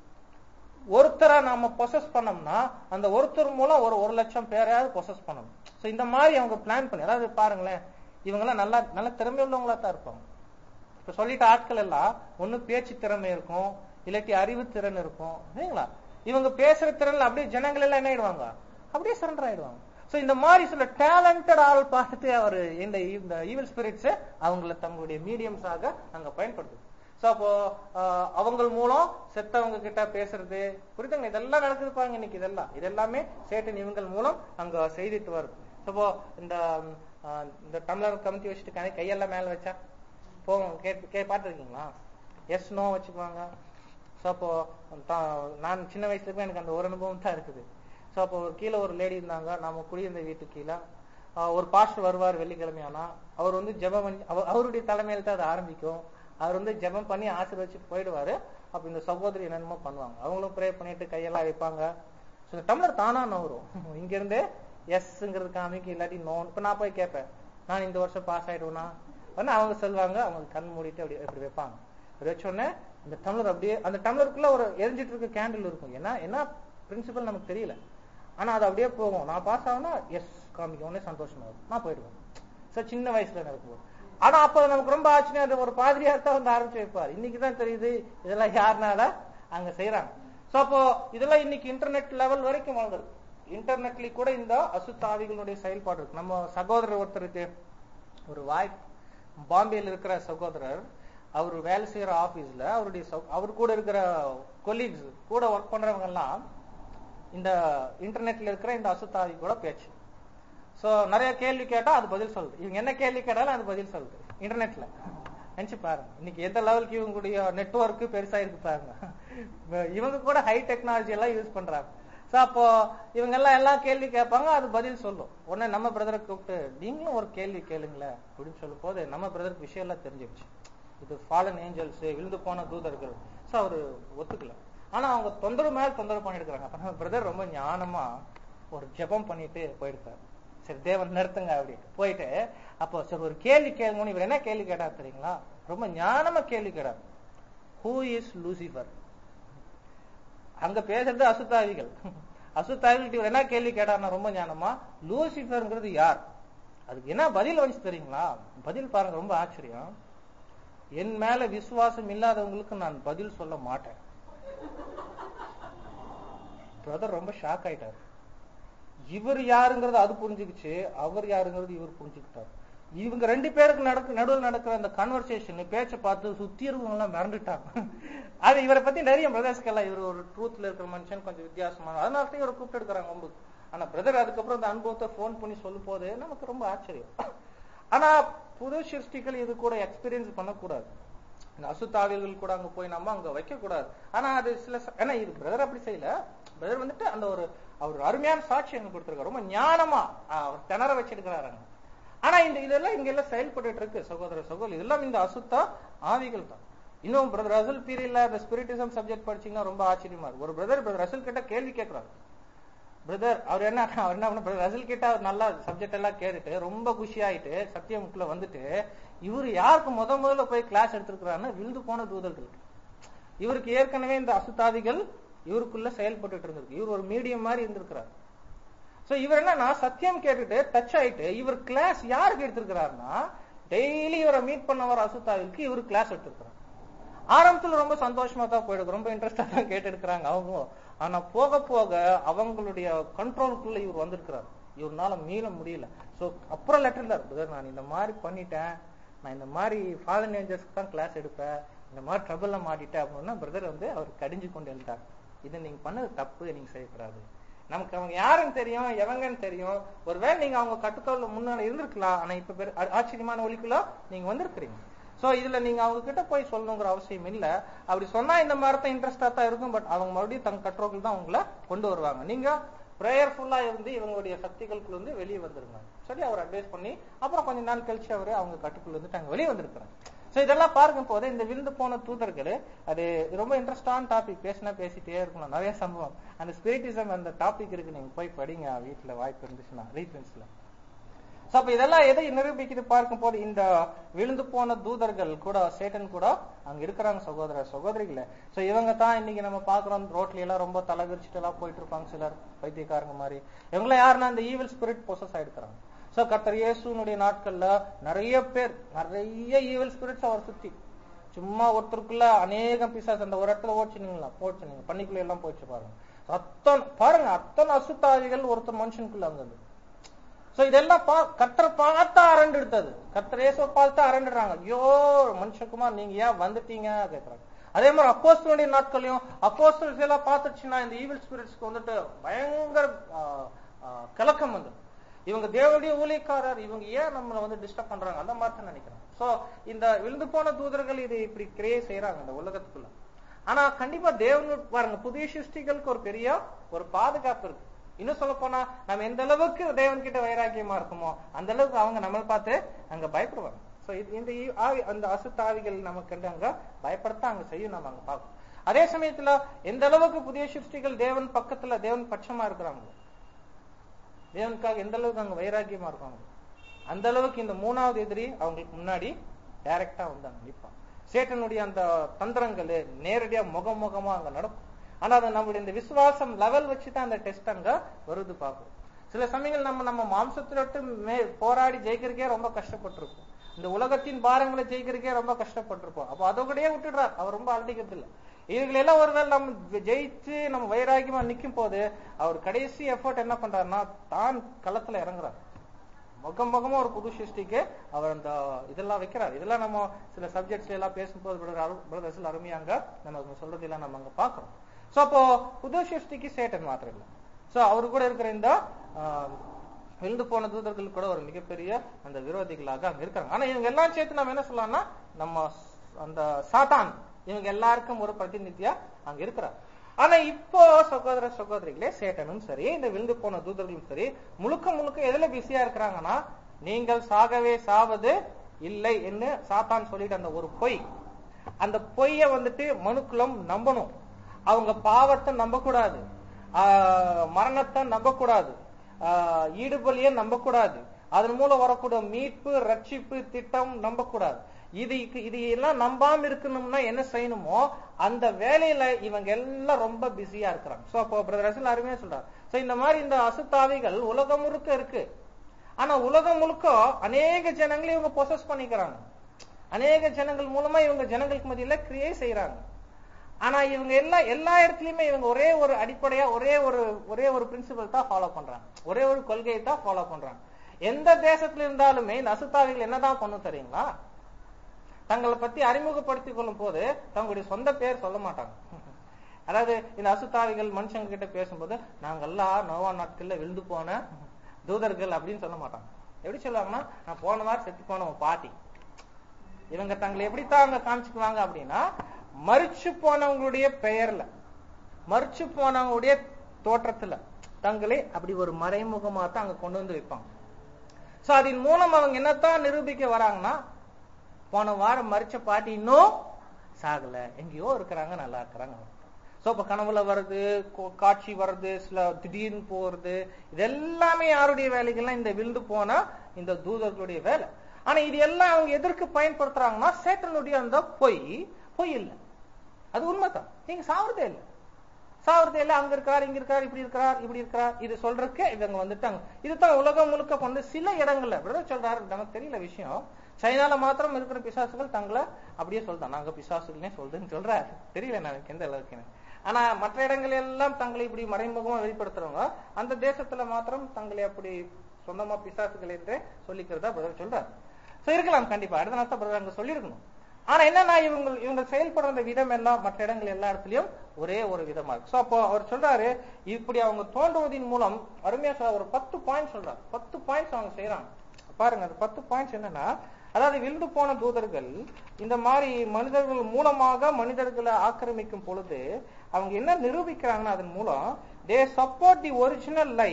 Speaker 1: ஒருத்தரை நாம பொசஸ் பண்ணோம்னா அந்த ஒருத்தர் மூலம் ஒரு ஒரு லட்சம் பேரையாவது பொசஸ் பண்ணணும் சோ இந்த மாதிரி அவங்க பிளான் பண்ணி அதாவது பாருங்களேன் இவங்க எல்லாம் நல்லா நல்ல திறமை உள்ளவங்களா தான் இருப்பாங்க இப்ப சொல்லிட்ட ஆட்கள் எல்லாம் ஒண்ணு பேச்சு திறமை இருக்கும் இல்லாட்டி அறிவு திறன் இருக்கும் சரிங்களா இவங்க பேசுற திறன்ல அப்படியே ஜனங்கள் எல்லாம் என்ன ஆயிடுவாங்க அப்படியே சரண்டர் ஆயிடுவாங்க சோ இந்த மாதிரி சில டேலண்டட் ஆள் பார்த்துட்டு அவர் இந்த இந்த ஈவில் ஸ்பிரிட்ஸ் அவங்கள தங்களுடைய மீடியம்ஸாக அங்க பயன்படுத்துது சோ அப்போ ஆஹ், அவங்க மூலம் செத்தவங்க கிட்ட பேசுறது புரியுதுங்க இதெல்லாம் நடக்குது பாருங்க இன்னைக்கு இதெல்லாம் இதெல்லாமே சேட்டன் இவங்கள் மூலம் அங்க செய்திட்டு வருது So, அப்போ இந்த ஆஹ், இந்த டம்ளர் கமுத்தி வச்சுட்டு கை- கையெல்லாம் மேல வச்சா போவோம் கேட்டு கே பார்த்துருக்கீங்களா எஸ் நோ வச்சுக்குவாங்க ஸோ அப்போ தா- நான் சின்ன வயசுல இருக்க எனக்கு அந்த ஒரு அனுபவம் தான் இருக்குது ஸோ அப்போ ஒரு கீழே ஒரு லேடி இருந்தாங்க நாம குடியிருந்த வீட்டுக்கு கீழே ஆஹ் ஒரு பாஸ்டர் வருவார் வெள்ளிக்கிழமை ஆனா அவர் வந்து ஜெபம் பண்ணி அவ- அவருடைய தலைமையில தான் அது ஆரம்பிக்கும் அவர் வந்து ஜெபம் பண்ணி ஆசீர்வதிச்சுட்டு போயிடுவாரு அப்ப இந்த சகோதரி என்னென்னமோ பண்ணுவாங்க அவங்களும் ப்ரே பண்ணிட்டு கையெல்லாம் வைப்பாங்க ஸோ இந்த டம்ளர் தானா நவரும் இங்க இருந்து எஸ்ங்கிறது காமிக்கு இல்லாட்டி நோ இப்ப நான் போய் கேட்பேன் நான் இந்த வருஷம் பாஸ் ஆயிடுவேனா உடனே அவங்க சொல்லுவாங்க அவங்க கண் மூடிட்டு அப்படி அப்படி வைப்பாங்க அப்படி வச்ச உடனே அந்த டம்ளர் அப்படியே அந்த டம்ளருக்குள்ள ஒரு எரிஞ்சிட்டு இருக்க கேண்டில் இருக்கும் ஏன்னா என்ன பிரின்சிபல் நமக்கு தெரியல ஆனா அது அப்படியே போகும் நான் பாஸ் ஆகுனா எஸ் காமிக்கும் உடனே சந்தோஷமா இருக்கும் நான் போயிடுவேன் சோ சின்ன வயசுல நடக்கும் ஆனா அப்ப நமக்கு ரொம்ப ஆச்சரியம் அது ஒரு பாதிரியார் தான் வந்து ஆரம்பிச்சு வைப்பார் இன்னைக்கு தான் தெரியுது இதெல்லாம் யாருனால அங்க செய்யறாங்க சோ அப்போ இதெல்லாம் இன்னைக்கு இன்டர்நெட் லெவல் வரைக்கும் வளர்ந்துருக்கு இன்டர்நெட்லயும் கூட இந்த அசுத்தாவிகளுடைய செயல்பாடு இருக்கு நம்ம சகோதரர் ஒருத்தருக்கு ஒரு வாய் பாம்பேல இருக்கிற சகோதரர் அவர் வேலை செய்யற ஆபீஸ்ல அவருடைய சகோ- அவர் கூட இருக்கிற கொலீக்ஸ் கூட ஒர்க் பண்றவங்க எல்லாம் இந்த இன்டர்நெட்ல இருக்கிற இந்த அசுத்தாவி கூட பேச்சு சோ நிறைய கேள்வி கேட்டா அது பதில் சொல்லுது இவங்க என்ன கேள்வி கேட்டாலும் அது பதில் சொல்லுது இன்டர்நெட்ல நினைச்சு பாருங்க இன்னைக்கு எந்த லெவலுக்கு இவங்களுடைய நெட்வொர்க் பெருசா இருக்கு பாருங்க இவங்க கூட ஹை டெக்னாலஜி எல்லாம் யூஸ் பண்றாங்க சோ அப்போ இவங்க எல்லாம் எல்லாம் கேள்வி கேட்பாங்க அது பதில் சொல்லும் உடனே நம்ம பிரதரை கூப்பிட்டு நீங்களும் ஒரு கேள்வி கேளுங்களேன் அப்படின்னு சொல்லும் போது நம்ம பிரதருக்கு விஷயம் எல்லாம் தெரிஞ்சிருச்சு இது ஃபாலன் ஏஞ்சல்ஸ் விழுந்து போன தூதர்கள் சோ அவரு ஒத்துக்கல ஆனா அவங்க தொந்தரவு மேல தொந்தரவு பண்ணிட்டு இருக்காங்க அப்ப நம்ம பிரதர் ரொம்ப ஞானமா ஒரு ஜெபம் பண்ணிட்டு போயிருக்காரு சரி தேவன் நிறுத்துங்க அப்படின்ட்டு போயிட்டு அப்போ சரி ஒரு கேள்வி கேளுங்கன்னு இவர் என்ன கேள்வி கேட்டார் தெரியுங்களா ரொம்ப ஞானமா கேள்வி கேட்டார் ஹூ இஸ் லூசிபர் அங்க பேசுறது அசுத்தாவிகள் அசுத்தாவிகள் இவர் என்ன கேள்வி கேட்டார்னா ரொம்ப ஞானமா லூசிபர்ங்கிறது யார் அதுக்கு என்ன பதில் வந்துச்சு தெரியுங்களா பதில் பாருங்க ரொம்ப ஆச்சரியம் என் மேல விசுவாசம் இல்லாதவங்களுக்கு நான் பதில் சொல்ல மாட்டேன் பிரதர் ரொம்ப ஷாக் ஆயிட்டார் இவர் யாருங்கிறது அது புரிஞ்சுக்கிச்சு அவர் யாருங்கிறது இவர் புரிஞ்சுக்கிட்டார் இவங்க ரெண்டு பேருக்கு நடக்க நடுவில் நடக்கிற அந்த கன்வர்சேஷன் பேச்சை பார்த்து சுத்தி இருக்கவங்க எல்லாம் மிரண்டுட்டாங்க அது இவரை பத்தி நிறைய பிரதர்ஸ்க்கெல்லாம் இவர் ஒரு ட்ரூத்ல இருக்கிற மனுஷன் கொஞ்சம் வித்தியாசமான அதனால தான் இவரை கூப்பிட்டு எடுக்கிறாங்க ரொம்ப ஆனா பிரதர் அதுக்கப்புறம் அந்த அனுபவத்தை ஃபோன் பண்ணி சொல்லும் போது நமக்கு ரொம்ப ஆச்சரியம் ஆனா புது சிருஷ்டிகள் இது கூட எக்ஸ்பீரியன்ஸ் பண்ணக்கூடாது இந்த அசுத்தாவியல்கள் கூட அங்க போய் நம்ம அங்க வைக்க கூடாது ஆனா அது சில ச- ஏன்னா இது பிரதர் அப்படி செய்யல பிரதர் வந்துட்டு அந்த ஒரு அவர் அருமையான சாட்சி எங்க கொடுத்திருக்காரு ரொம்ப ஞானமா ஆஹ், அவர் திணற வச்சிருக்கிறாரு அங்க. ஆனா இந்த இதெல்லாம் இங்க எல்லாம் செயல்பட்டு இருக்கு சகோதர சகோதரி இதெல்லாம் இந்த அசுத்தா ஆவிகள் தான் இன்னும் பிரதர் ரசல் பீரியட்ல இந்த ஸ்பிரிட்டிசம் சப்ஜெக்ட் படிச்சீங்கன்னா ரொம்ப ஆச்சரியமா இருக்கு ஒரு பிரதர் பிரதர் ரசல் கிட்ட கேள்வி கேட்கிறாரு பிரதர் அவர் என்ன அவர் என்ன பண்ண பிரதர் ரசல் கிட்ட அவர் நல்லா சப்ஜெக்ட் எல்லாம் கேட்டுட்டு ரொம்ப குஷி ஆயிட்டு சத்தியமுக்குள்ள வந்துட்டு இவர் யாருக்கு முத முதல்ல போய் கிளாஸ் எடுத்திருக்கிறாருன்னா விழுந்து போன தூதர்கள் இவருக்கு ஏற்கனவே இந்த அசுத்தாதிகள் இவருக்குள்ள செயல்பட்டுட்டு இருந்திருக்கு இவர் ஒரு மீடியம் மாதிரி இருந்திருக்கிறார் சோ இவர் என்னன்னா சத்தியம் கேட்டுட்டு டச் ஆயிட்டு இவர் கிளாஸ் யாருக்கு எடுத்திருக்கிறாருன்னா டெய்லி இவரை மீட் பண்ண வர அசுத்தாவிற்கு இவர் கிளாஸ் எடுத்திருக்கிறார் ஆரம்பத்துல ரொம்ப சந்தோஷமா தான் போயிடுது ரொம்ப இன்ட்ரெஸ்டா தான் கேட்டு எடுக்கிறாங்க அவங்க ஆனா போக போக அவங்களுடைய கண்ட்ரோலுக்குள்ள இவர் வந்திருக்கிறார் இவர்னால மீள முடியல சோ அப்புறம் லெட்டர்ல பிரதர் நான் இந்த மாதிரி பண்ணிட்டேன் நான் இந்த மாதிரி ஃபாதர் ஏஞ்சல்ஸ்க்கு தான் கிளாஸ் எடுப்பேன் இந்த மாதிரி ட்ரபிள்ல மாட்டிட்டேன் அப்படின்னா பிரதர் வந்து அவர் கடிஞ்சு கொண்டு எழுந்தார் இது நீங்க பண்ணது தப்பு நீங்க செய்யக்கூடாது நமக்கு அவங்க யாருன்னு தெரியும் எவங்கன்னு தெரியும் ஒருவேளை நீங்க அவங்க கட்டுக்கோல முன்னாடி இருந்திருக்கலாம் ஆனா இப்ப பெரு- ஆ- ஆச்சரியமான ஒலிக்குள்ள நீங்க வந்திருக்கிறீங்க சோ இதுல நீங்க அவங்க கிட்ட போய் சொல்லணுங்கிற அவசியம் இல்ல அப்படி சொன்னா இந்த மாதிரி தான் இன்ட்ரெஸ்டா தான் இருக்கும் பட் அவங்க மறுபடியும் தங்க கட்டுரோக்கள் தான் உங்களை கொண்டு வருவாங்க நீங்க பிரேயர்ஃபுல்லா இருந்து இவங்களுடைய சக்திகளுக்குள்ள இருந்து வெளியே வந்துருங்க சொல்லி அவர் அட்வைஸ் பண்ணி அப்புறம் கொஞ்ச நாள் கழிச்சு அவரு அவங்க கட்டுக்குள்ள இருந்து அங்க வெளியே வந்திருக்கிறாங்க சோ இதெல்லாம் பார்க்கும் போது இந்த விழுந்து போன தூதர்கள் அது ரொம்ப இன்ட்ரெஸ்டான டாபிக் பேசினா பேசிட்டே இருக்கணும் நிறைய சம்பவம் அந்த ஸ்பிரிட்டிசம் அந்த டாபிக் இருக்கு நீங்க போய் படிங்க வீட்டுல வாய்ப்பு இருந்துச்சுன்னா ரீஃபரன்ஸ்ல சோ அப்ப இதெல்லாம் எதை நிரூபிக்குது பார்க்கும் போது இந்த விழுந்து போன தூதர்கள் கூட சேட்டன் கூட அங்க இருக்கிறாங்க சகோதர சகோதரிகள சோ இவங்க தான் இன்னைக்கு நம்ம பாக்குறோம் ரோட்ல எல்லாம் ரொம்ப தலைவிரிச்சிட்டு எல்லாம் போயிட்டு இருப்பாங்க சிலர் பைத்தியக்காரங்க மாதிரி இவங்கள யாருன்னா அந்த ஈவில் ஸ்பிரிட் பொசஸ் ஆயிடுக்கிறாங்க சோ கர்த்தர் இயேசுனுடைய நாட்கள்ல நிறைய பேர் நிறைய ஈவில் ஸ்பிரிட்ஸ் அவர் சுத்தி சும்மா ஒருத்தருக்குள்ள அநேகம் பிசாஸ் அந்த ஒரு இடத்துல ஓடிச்சுனீங்களா போச்சு நீங்க பண்ணிக்குள்ள எல்லாம் போச்சு பாருங்க அத்தனை பாருங்க அத்தனை அசுத்தாவிகள் ஒருத்தர் மனுஷனுக்குள்ள அங்க இருந்து சோ இதெல்லாம் பா கர்த்தரை பார்த்தா அரண்டு எடுத்தது கர்த்தர் இயேசுவை பார்த்து அரண்டுறாங்க ஐயோ மனுஷகுமார் நீங்க ஏன் வந்துட்டீங்க கேக்குறாங்க அதே மாதிரி அப்போஸ்தலனுடைய நாட்களையும் அப்போஸ்தலர்ஸ் எல்லாம் பார்த்துச்சுன்னா இந்த ஈவில் ஸ்பிரிட்ஸ்க்கு வந்துட்டு பயங்கர ஆ, ஆ, கலக்கம் வந்து இவங்க தேவனுடைய ஊழியக்காரர் இவங்க ஏன் நம்மளை வந்து டிஸ்டர்ப் பண்றாங்க அந்த மாதிரி தான் நினைக்கிறேன் சோ இந்த விழுந்து போன தூதர்கள் இது இப்படி கிரியே செய்யறாங்க இந்த உலகத்துக்குள்ள ஆனா கண்டிப்பா தேவன் பாருங்க புதிய சிருஷ்டிகளுக்கு ஒரு பெரிய ஒரு பாதுகாப்பு இருக்கு இன்னும் சொல்ல போனா நம்ம எந்த அளவுக்கு தேவன் கிட்ட வைராக்கியமா இருக்குமோ அந்த அளவுக்கு அவங்க நம்மளை பார்த்து அங்க பயப்படுவாங்க சோ இந்த ஈ- ஆவி அந்த அசுத்தாவிகள் நமக்கு கண்டு அங்க பயப்படுத்த அங்க செய்யும் நம்ம அங்க பார்க்கணும் அதே சமயத்துல எந்த அளவுக்கு புதிய சிருஷ்டிகள் தேவன் பக்கத்துல தேவன் பட்சமா இருக்கிறாங்க தேவனுக்காக எந்த அளவுக்கு அங்க வைராக்கியமா இருக்காங்க அந்த அளவுக்கு இந்த மூணாவது எதிரி அவங்களுக்கு முன்னாடி டைரக்டா வந்தாங்க நிப்பான் சேட்டனுடைய அந்த தந்திரங்கள் நேரடியா முகமுகமா அங்க நடக்கும் ஆனா அது நம்மளுடைய இந்த விசுவாசம் லெவல் வச்சு தான் அந்த டெஸ்ட் அங்க வருது பார்க்கும் சில சமயங்கள் நம்ம நம்ம மாம்சத்துல விட்டு மே போராடி ஜெயிக்கிறதுக்கே ரொம்ப கஷ்டப்பட்டிருப்போம் இந்த உலகத்தின் பாரங்களை ஜெயிக்கிறதுக்கே ரொம்ப கஷ்டப்பட்டிருப்போம் அப்போ அதை கூடயே விட்டுடுறார் அவர் ரொம்ப அழட்டிக்கிறது இல்ல இதுகள் எல்லாம் ஒருவேளை நம்ம ஜெயிச்சு நம்ம வைராகியமா நிக்கும் போது அவர் கடைசி எஃபர்ட் என்ன பண்றாருன்னா தான் களத்துல இறங்குறார் முகம் முகமா ஒரு புது சிருஷ்டிக்கு அவர் அந்த இதெல்லாம் வைக்கிறார் இதெல்லாம் நம்ம சில சப்ஜெக்ட்ஸ்ல எல்லாம் பேசும்போது பிரதர்ஸ் அருமையாங்க நம்ம சொல்றதெல்லாம் நம்ம அங்க பாக்குறோம் சோ அப்போ புது சிருஷ்டிக்கு சேட்டன் மாத்திரம் இல்ல சோ அவரு கூட இருக்கிற இந்த ஆஹ், விழுந்து போன தூதர்கள் கூட ஒரு மிகப்பெரிய அந்த விரோதிகளாக அங்க இருக்காங்க ஆனா இவங்க எல்லாம் சேர்த்து நம்ம என்ன சொல்லலாம்னா நம்ம அந்த சாத்தான் இவங்க எல்லாருக்கும் ஒரு பிரதிநிதியா அங்க இருக்கிறார் ஆனா இப்போ சகோதர சகோதரிகளே சேட்டனும் சரி இந்த விழுந்து போன தூதர்களும் சரி முழுக்க முழுக்க எதுல பிஸியா இருக்கிறாங்கன்னா நீங்கள் சாகவே சாவது இல்லை என்று சாத்தான் சொல்லிட்டு அந்த ஒரு பொய் அந்த பொய்ய வந்துட்டு மனுக்குலம் நம்பணும் அவங்க பாவத்தை நம்பக்கூடாது ஆஹ் மரணத்தை நம்பக்கூடாது ஆஹ் ஈடுபலியை நம்பக்கூடாது அதன் மூலம் வரக்கூடிய மீட்பு ரட்சிப்பு திட்டம் நம்பக்கூடாது இது இது எல்லாம் நம்பாம இருக்கணும்னா என்ன செய்யணுமோ அந்த வேலையில இவங்க எல்லாம் ரொம்ப பிஸியா இருக்கிறாங்க சோ அப்போ பிரதர் ரசல் அருமையா சொல்றாரு சோ இந்த மாதிரி இந்த அசுத்தாவிகள் உலகம் முழுக்க இருக்கு ஆனா உலகம் முழுக்க அநேக ஜனங்களை இவங்க பொசஸ் பண்ணிக்கிறாங்க அநேக ஜனங்கள் மூலமா இவங்க ஜனங்களுக்கு மத்தியில கிரியே செய்யறாங்க ஆனா இவங்க எல்லா எல்லா இடத்துலயுமே இவங்க ஒரே ஒரு அடிப்படையா ஒரே ஒரு ஒரே ஒரு பிரின்சிபல் தான் ஃபாலோ பண்றாங்க ஒரே ஒரு கொள்கையை தான் ஃபாலோ பண்றாங்க எந்த தேசத்துல இருந்தாலுமே இந்த அசுத்தாவிகள் என்னதான் பண்ணும் தெரியுங்களா தங்களை பத்தி அறிமுகப்படுத்திக் கொள்ளும் போது தங்களுடைய சொந்த பேர் சொல்ல மாட்டாங்க அதாவது இந்த அசுத்தாவிகள் மனுஷங்க கிட்ட பேசும்போது நாங்கெல்லாம் நோவா நாட்கள்ல விழுந்து போன தூதர்கள் அப்படின்னு சொல்ல மாட்டாங்க எப்படி சொல்லுவாங்கன்னா நான் போன வாரம் செத்து போன உன் பாட்டி இவங்க தங்களை எப்படித்தான் அங்க காமிச்சுக்குவாங்க அப்படின்னா மறிச்சு போனவங்களுடைய பெயர்ல மறிச்சு போனவங்களுடைய தோற்றத்துல தங்களை அப்படி ஒரு மறைமுகமா தான் அங்க கொண்டு வந்து வைப்பாங்க சோ அதன் மூலம் அவங்க என்னத்தான் நிரூபிக்க வராங்கன்னா போன வாரம் மறிச்ச பாட்டி இன்னும் சாகல எங்கேயோ இருக்கிறாங்க நல்லா இருக்கிறாங்க சோ இப்ப கனவுல வருது கோ- காட்சி வருது சில திடீர்னு போறது இது எல்லாமே யாருடைய வேலைகள்லாம் இந்த விழுந்து போனா இந்த தூதர்களுடைய வேலை ஆனா இது எல்லாம் அவங்க எதற்கு பயன்படுத்துறாங்கன்னா சேட்டனுடைய அந்த பொய் பொய் இல்ல அது உண்மைதான் நீங்க சாவறதே இல்ல சாவறதே இல்ல அங்க இருக்கிறார் இங்க இருக்கிறார் இப்படி இருக்கிறார் இப்படி இருக்கிறார் இது சொல்றதுக்கு இவங்க வந்துட்டாங்க இதுதான் உலகம் முழுக்க கொண்டு சில இடங்கள்ல பிரதர் சொல்றாரு நமக்கு தெரியல விஷயம் சைனால மாத்திரம் இருக்கிற பிசாசுகள் தங்களை அப்படியே சொல்றாங்க நாங்க பிசாசுகளே சொல்றதுன்னு சொல்றாரு தெரியல எனக்கு எந்த அளவுக்கு ஆனா மற்ற இடங்கள் எல்லாம் தங்களை இப்படி மறைமுகமா வெளிப்படுத்துறவங்க அந்த தேசத்துல மாத்திரம் தங்களை அப்படி சொந்தமா பிசாசுகள் என்று சொல்லிக்கிறதா பிரதர் சொல்றாரு சோ இருக்கலாம் கண்டிப்பா அடுத்த நாள் பிரதர் அங்க சொல்லியிருக்கணும் ஆனா என்னன்னா இவங்க இவங்க செயல்படுற அந்த விதம் எல்லாம் மற்ற இடங்கள் எல்லா இடத்துலயும் ஒரே ஒரு விதமா இருக்கு சோ அப்போ அவர் சொல்றாரு இப்படி அவங்க தோன்றுவதன் மூலம் அருமையா சொல்ற ஒரு பத்து பாயிண்ட் சொல்றாரு பத்து பாயிண்ட்ஸ் அவங்க செய்யறாங்க பாருங்க அந்த பத்து பாயிண்ட்ஸ் என்னன்னா அதாவது விழுந்து போன தூதர்கள் இந்த மாதிரி மனிதர்கள் மூலமாக மனிதர்களை ஆக்கிரமிக்கும் பொழுது அவங்க என்ன நிரூபிக்கிறாங்கன்னா அதன் மூலம் they support the original lie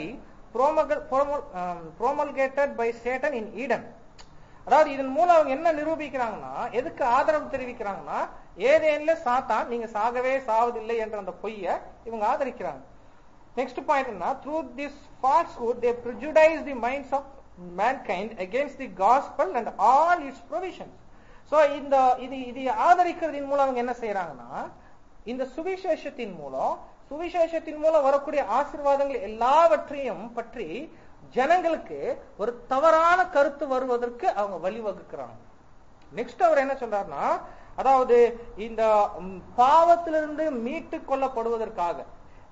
Speaker 1: promulgated by Satan in Eden அதாவது இதன் மூலம் அவங்க என்ன நிரூபிக்கிறாங்கன்னா எதுக்கு ஆதரவு தெரிவிக்கிறாங்கன்னா ஏதேன்ல சாத்தான் நீங்க சாகவே சாவதில்லை என்ற அந்த பொய்ய இவங்க ஆதரிக்கிறாங்க next point through this falsehood they prejudice the minds of mankind against the gospel and all its provisions so இந்த இது இது ஆதரிக்கிறதின் மூலம் அவங்க என்ன செய்யறாங்கன்னா இந்த சுவிசேஷத்தின் மூலம் சுவிசேஷத்தின் மூலம் வரக்கூடிய ஆசீர்வாதங்கள் எல்லாவற்றையும் பற்றி ஜனங்களுக்கு ஒரு தவறான கருத்து வருவதற்கு அவங்க வழிவகுக்கிறாங்க நெக்ஸ்ட் அவர் என்ன சொல்றாருன்னா அதாவது இந்த ம், பாவத்திலிருந்து மீட்டு கொள்ளப்படுவதற்காக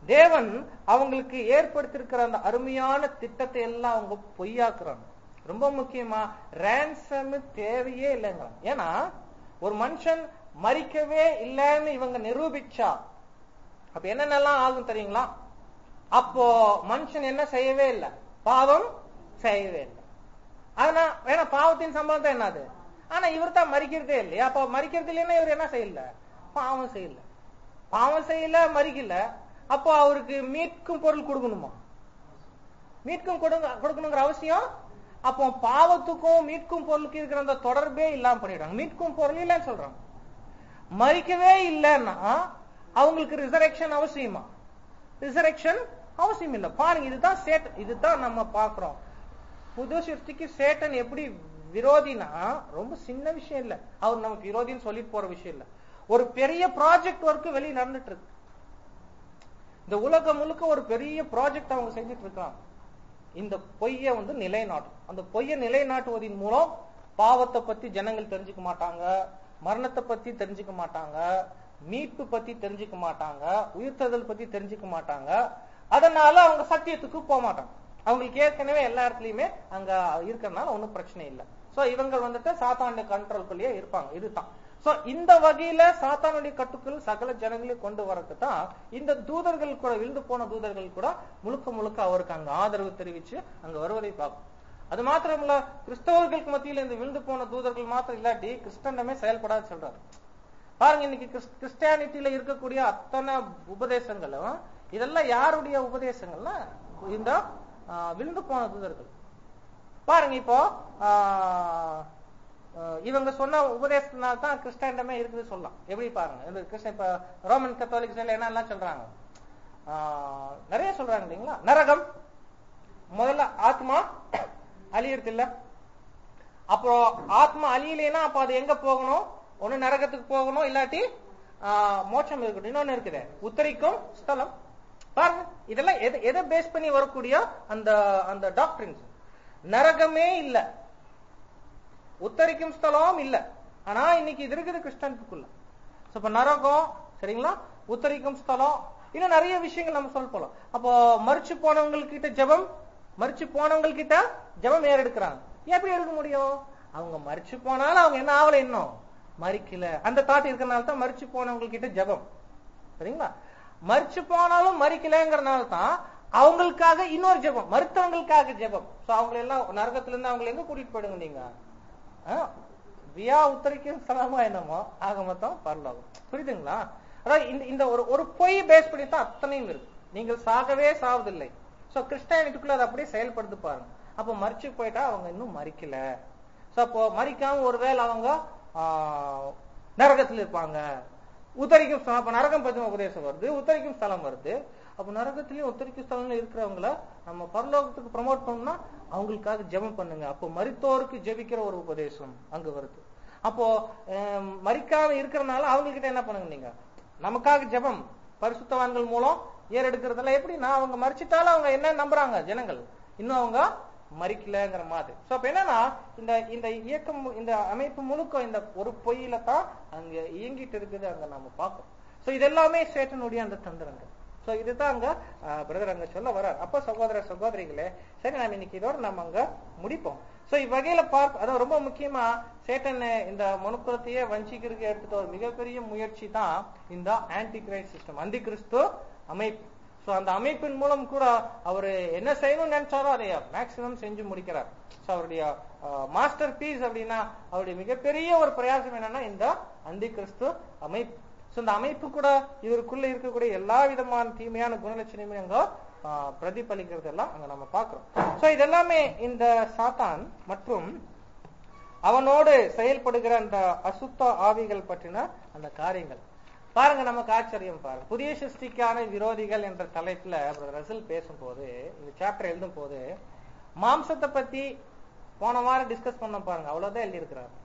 Speaker 1: தேவன் அவங்களுக்கு ஏற்படுத்தியிருக்கிற அந்த அருமையான திட்டத்தை எல்லாம் அவங்க பொய்யாக்குறாங்க ரொம்ப முக்கியமா ரேன்சம் தேவையே இல்லைங்கிறாங்க ஏன்னா ஒரு மனுஷன் மறிக்கவே இல்லைன்னு இவங்க நிரூபிச்சா அப்ப என்னென்னலாம் ஆகும் தெரியுங்களா அப்போ மனுஷன் என்ன செய்யவே இல்லை பாவம் செய்யவே இல்லை ஆனா வேணா பாவத்தின் சம்பளம் தான் என்னது ஆனா இவர் தான் மறிக்கிறதே இல்லையா அப்ப மறிக்கிறது இல்லைன்னா இவர் என்ன செய்யல பாவம் செய்யல பாவம் செய்யல மறிக்கல அப்போ அவருக்கு மீட்கும் பொருள் கொடுக்கணுமா மீட்கும் கொடுங்க கொடுக்கணுங்கிற அவசியம் அப்போ பாவத்துக்கும் மீட்கும் பொருளுக்கு இருக்கிற அந்த தொடர்பே இல்லாம பண்ணிடுறாங்க மீட்கும் பொருள் இல்லைன்னு சொல்றாங்க மறிக்கவே இல்லைன்னா அவங்களுக்கு ரிசரெக்ஷன் அவசியமா ரிசரெக்ஷன் அவசியம் இல்ல பாருங்க இதுதான் சேட் இதுதான் நம்ம பாக்குறோம் புது சிருஷ்டிக்கு சேட்டன் எப்படி விரோதினா ரொம்ப சின்ன விஷயம் இல்ல அவர் நமக்கு விரோதின்னு சொல்லிட்டு போற விஷயம் இல்ல ஒரு பெரிய ப்ராஜெக்ட் ஒர்க் வெளியே நடந்துட்டு இருக்கு இந்த உலகம் முழுக்க ஒரு பெரிய ப்ராஜெக்ட் அவங்க செஞ்சுட்டு இருக்காங்க இந்த பொய்யை வந்து நிலைநாட்டும் அந்த பொய்யை நிலைநாட்டுவதன் மூலம் பாவத்தை பத்தி ஜனங்கள் தெரிஞ்சுக்க மாட்டாங்க மரணத்தை பத்தி தெரிஞ்சுக்க மாட்டாங்க மீட்பு பத்தி தெரிஞ்சுக்க மாட்டாங்க உயிர்த்ததல் பத்தி தெரிஞ்சுக்க மாட்டாங்க அதனால அவங்க சத்தியத்துக்கு போக மாட்டாங்க அவங்களுக்கு ஏற்கனவே எல்லா இடத்துலயுமே அங்க இருக்கறனால ஒன்றும் பிரச்சனை இல்லை சோ இவங்க வந்துட்டு சாத்தானுடைய கண்ட்ரோல்குள்ளேயே இருப்பாங்க இதுதான் சோ இந்த வகையில சாத்தானுடைய கட்டுக்குள் சகல ஜனங்களையும் கொண்டு வரக்கு தான் இந்த தூதர்கள் கூட விழுந்து போன தூதர்கள் கூட முழுக்க முழுக்க அவருக்கு அங்க ஆதரவு தெரிவிச்சு அங்க வருவதை பார்க்கும் அது மாத்திரமல்ல கிறிஸ்தவர்களுக்கு மத்தியில் இந்த விழுந்து போன தூதர்கள் மாத்திரம் இல்லாட்டி கிறிஸ்தண்டமே செயல்படாது சொல்றாரு பாருங்க இன்னைக்கு கிறிஸ்டியானிட்டியில இருக்கக்கூடிய அத்தனை உபதேசங்களும் இதெல்லாம் யாருடைய உபதேசங்கள்னா இந்த விழுந்து போன தூதர்கள் பாருங்க இப்போ இவங்க சொன்ன உபதேசத்தினால தான் கிறிஸ்டாண்டமே இருக்குது சொல்லலாம் எப்படி பாருங்க இந்த கிறிஸ்டன் இப்ப ரோமன் கத்தோலிக்ஸ் என்னெல்லாம் சொல்றாங்க நிறைய சொல்றாங்க இல்லைங்களா நரகம் முதல்ல ஆத்மா அழியறது இல்ல அப்புறம் ஆத்மா அழியலைன்னா அப்ப அது எங்க போகணும் ஒண்ணு நரகத்துக்கு போகணும் இல்லாட்டி மோட்சம் இருக்கட்டும் இன்னொன்னு இருக்குது உத்தரிக்கும் ஸ்தலம் பாருங்க இதெல்லாம் எதை எதை பேஸ் பண்ணி வரக்கூடிய அந்த அந்த டாக்டரின்ஸ் நரகமே இல்ல உத்தரிக்கும் ஸ்தலம் இல்ல ஆனா இன்னைக்கு இது இருக்குது கிறிஸ்டனுக்குள்ள இப்ப நரகம் சரிங்களா உத்தரிக்கும் ஸ்தலம் இன்னும் நிறைய விஷயங்கள் நம்ம சொல்ல போலாம் அப்போ மறிச்சு போனவங்க கிட்ட ஜபம் மறிச்சு போனவங்க கிட்ட ஜபம் ஏறெடுக்கிறாங்க எப்படி எடுக்க முடியும் அவங்க மறிச்சு போனாலும் அவங்க என்ன ஆகல இன்னும் மறிக்கல அந்த தாட் இருக்கிறனால தான் மறிச்சு போனவங்க கிட்ட ஜபம் சரிங்களா மறிச்சு போனாலும் மறிக்கலங்கிறனால தான் அவங்களுக்காக இன்னொரு ஜெபம் மருத்துவங்களுக்காக ஜெபம் சோ அவங்க எல்லாம் நரகத்துல இருந்து அவங்களை எங்க கூட்டிட்டு போயிடுங்க நீங்க வியா உத்தரிக்கும் ஸ்தலமா என்னமோ ஆக மொத்தம் பரலோகம் புரியுதுங்களா அதாவது இந்த இந்த ஒரு ஒரு பொய் பேஸ் பண்ணி தான் அத்தனையும் இருக்கு நீங்கள் சாகவே சாவதில்லை சோ கிறிஸ்டானிட்டிக்குள்ள அதை அப்படியே செயல்படுத்து பாருங்க அப்போ மறிச்சு போயிட்டா அவங்க இன்னும் மறிக்கல சோ அப்போ மறிக்காம ஒருவேளை அவங்க நரகத்தில் இருப்பாங்க உத்தரிக்கும் ஸ்தலம் அப்ப நரகம் பத்தின உபதேசம் வருது உத்தரிக்கும் ஸ்தலம் வருது அப்ப நரகத்திலயும் உத்தரிக்கும் ஸ்தலம்ல இருக்கிறவங்கள நம்ம பரலோகத்துக்கு ப்ரமோட் பண்ணோம்னா அவங்களுக்காக ஜெபம் பண்ணுங்க அப்போ மரித்தோருக்கு ஜெபிக்கிற ஒரு உபதேசம் அங்க வருது அப்போ மறிக்காம இருக்கிறனால அவங்க கிட்ட என்ன பண்ணுங்க நீங்க நமக்காக ஜெபம் பரிசுத்தவான்கள் மூலம் ஏறெடுக்கிறதெல்லாம் எப்படின்னா அவங்க மறிச்சிட்டாலும் அவங்க என்ன நம்புறாங்க ஜனங்கள் இன்னும் அவங்க மறிக்கலங்கிற மாதிரி சோ அப்ப என்னன்னா இந்த இந்த இயக்கம் இந்த அமைப்பு முழுக்க இந்த ஒரு பொய்யில தான் அங்க இயங்கிட்டு இருக்குது அங்க நம்ம பார்க்கணும் சோ இது எல்லாமே சேட்டனுடைய அந்த தந்திரங்கள் சோ இதுதான் அங்க பிரதர் அங்க சொல்ல வர அப்ப சகோதர சகோதரிகளே சரி நாம இன்னைக்கு இதோட நம்ம அங்க முடிப்போம் சோ இவ்வகையில பார்க்க அதாவது ரொம்ப முக்கியமா சேட்டன் இந்த மனுக்குலத்தையே வஞ்சிக்கிறதுக்கு எடுத்துட்ட ஒரு மிகப்பெரிய முயற்சி தான் இந்த ஆன்டி கிரைஸ்ட் சிஸ்டம் அந்தி கிறிஸ்து அமைப்பு சோ அந்த அமைப்பின் மூலம் கூட அவர் என்ன செய்யணும்னு நினைச்சாரோ அதை மேக்சிமம் செஞ்சு முடிக்கிறார் சோ அவருடைய மாஸ்டர் பீஸ் அப்படின்னா அவருடைய மிகப்பெரிய ஒரு பிரயாசம் என்னன்னா இந்த அந்தி கிறிஸ்து அமைப்பு சோ இந்த அமைப்பு கூட இவருக்குள்ள இருக்கக்கூடிய எல்லா விதமான தீமையான குணலட்சணமே அங்க பிரதிபலிக்கிறது எல்லாம் அங்க நம்ம பாக்குறோம் சோ இதெல்லாமே இந்த சாத்தான் மற்றும் அவனோடு செயல்படுகிற அந்த அசுத்த ஆவிகள் பற்றின அந்த காரியங்கள் பாருங்க நமக்கு ஆச்சரியம் பாருங்க புதிய சிருஷ்டிக்கான விரோதிகள் என்ற தலைப்புல ரசல் பேசும்போது இந்த சாப்டர் எழுதும் போது மாம்சத்தை பத்தி போன வாரம் டிஸ்கஸ் பண்ண பாருங்க அவ்வளவுதான் எழுதி இருக்கிறார்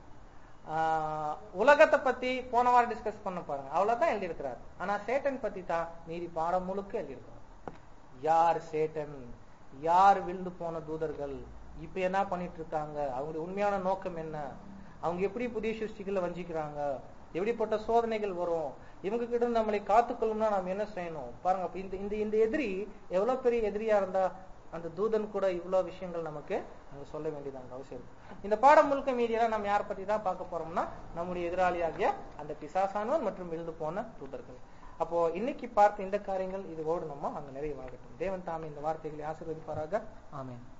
Speaker 1: உலகத்தை பத்தி போன வாரம் டிஸ்கஸ் பண்ண பாருங்க அவ்வளவுதான் எழுதி இருக்கிறார் ஆனா சேட்டன் பத்தி தான் மீதி பாடம் முழுக்க எழுதி இருக்கிறார் யார் சேட்டன் யார் விழுந்து போன தூதர்கள் இப்ப என்ன பண்ணிட்டு இருக்காங்க அவங்களுடைய உண்மையான நோக்கம் என்ன அவங்க எப்படி புதிய சிருஷ்டிகளை வஞ்சிக்கிறாங்க எப்படிப்பட்ட சோதனைகள் வரும் இவங்க கிட்ட இருந்து நம்மளை காத்துக்கொள்ளணும்னா நாம் என்ன செய்யணும் பாருங்க அப்ப இந்த இந்த இந்த எதிரி எவ்வளவு பெரிய எதிரியா இருந்தா அந்த தூதன் கூட இவ்வளவு விஷயங்கள் நமக்கு அங்க சொல்ல வேண்டியது அங்க அவசியம் இருக்கு. இந்த பாடம் முழுக்க மீதியெல்லாம் நம்ம யாரை பத்தி தான் பார்க்க போறோம்னா நம்முடைய எதிராளியாகிய அந்த பிசாசானவன் மற்றும் விழுந்து போன தூதர்கள் அப்போ இன்னைக்கு பார்த்த இந்த காரியங்கள் இதோடு நம்ம அங்க நிறைவாகட்டும் தேவன் தாமே இந்த வார்த்தைகளை ஆசீர்வதிப்பாராக ஆமென்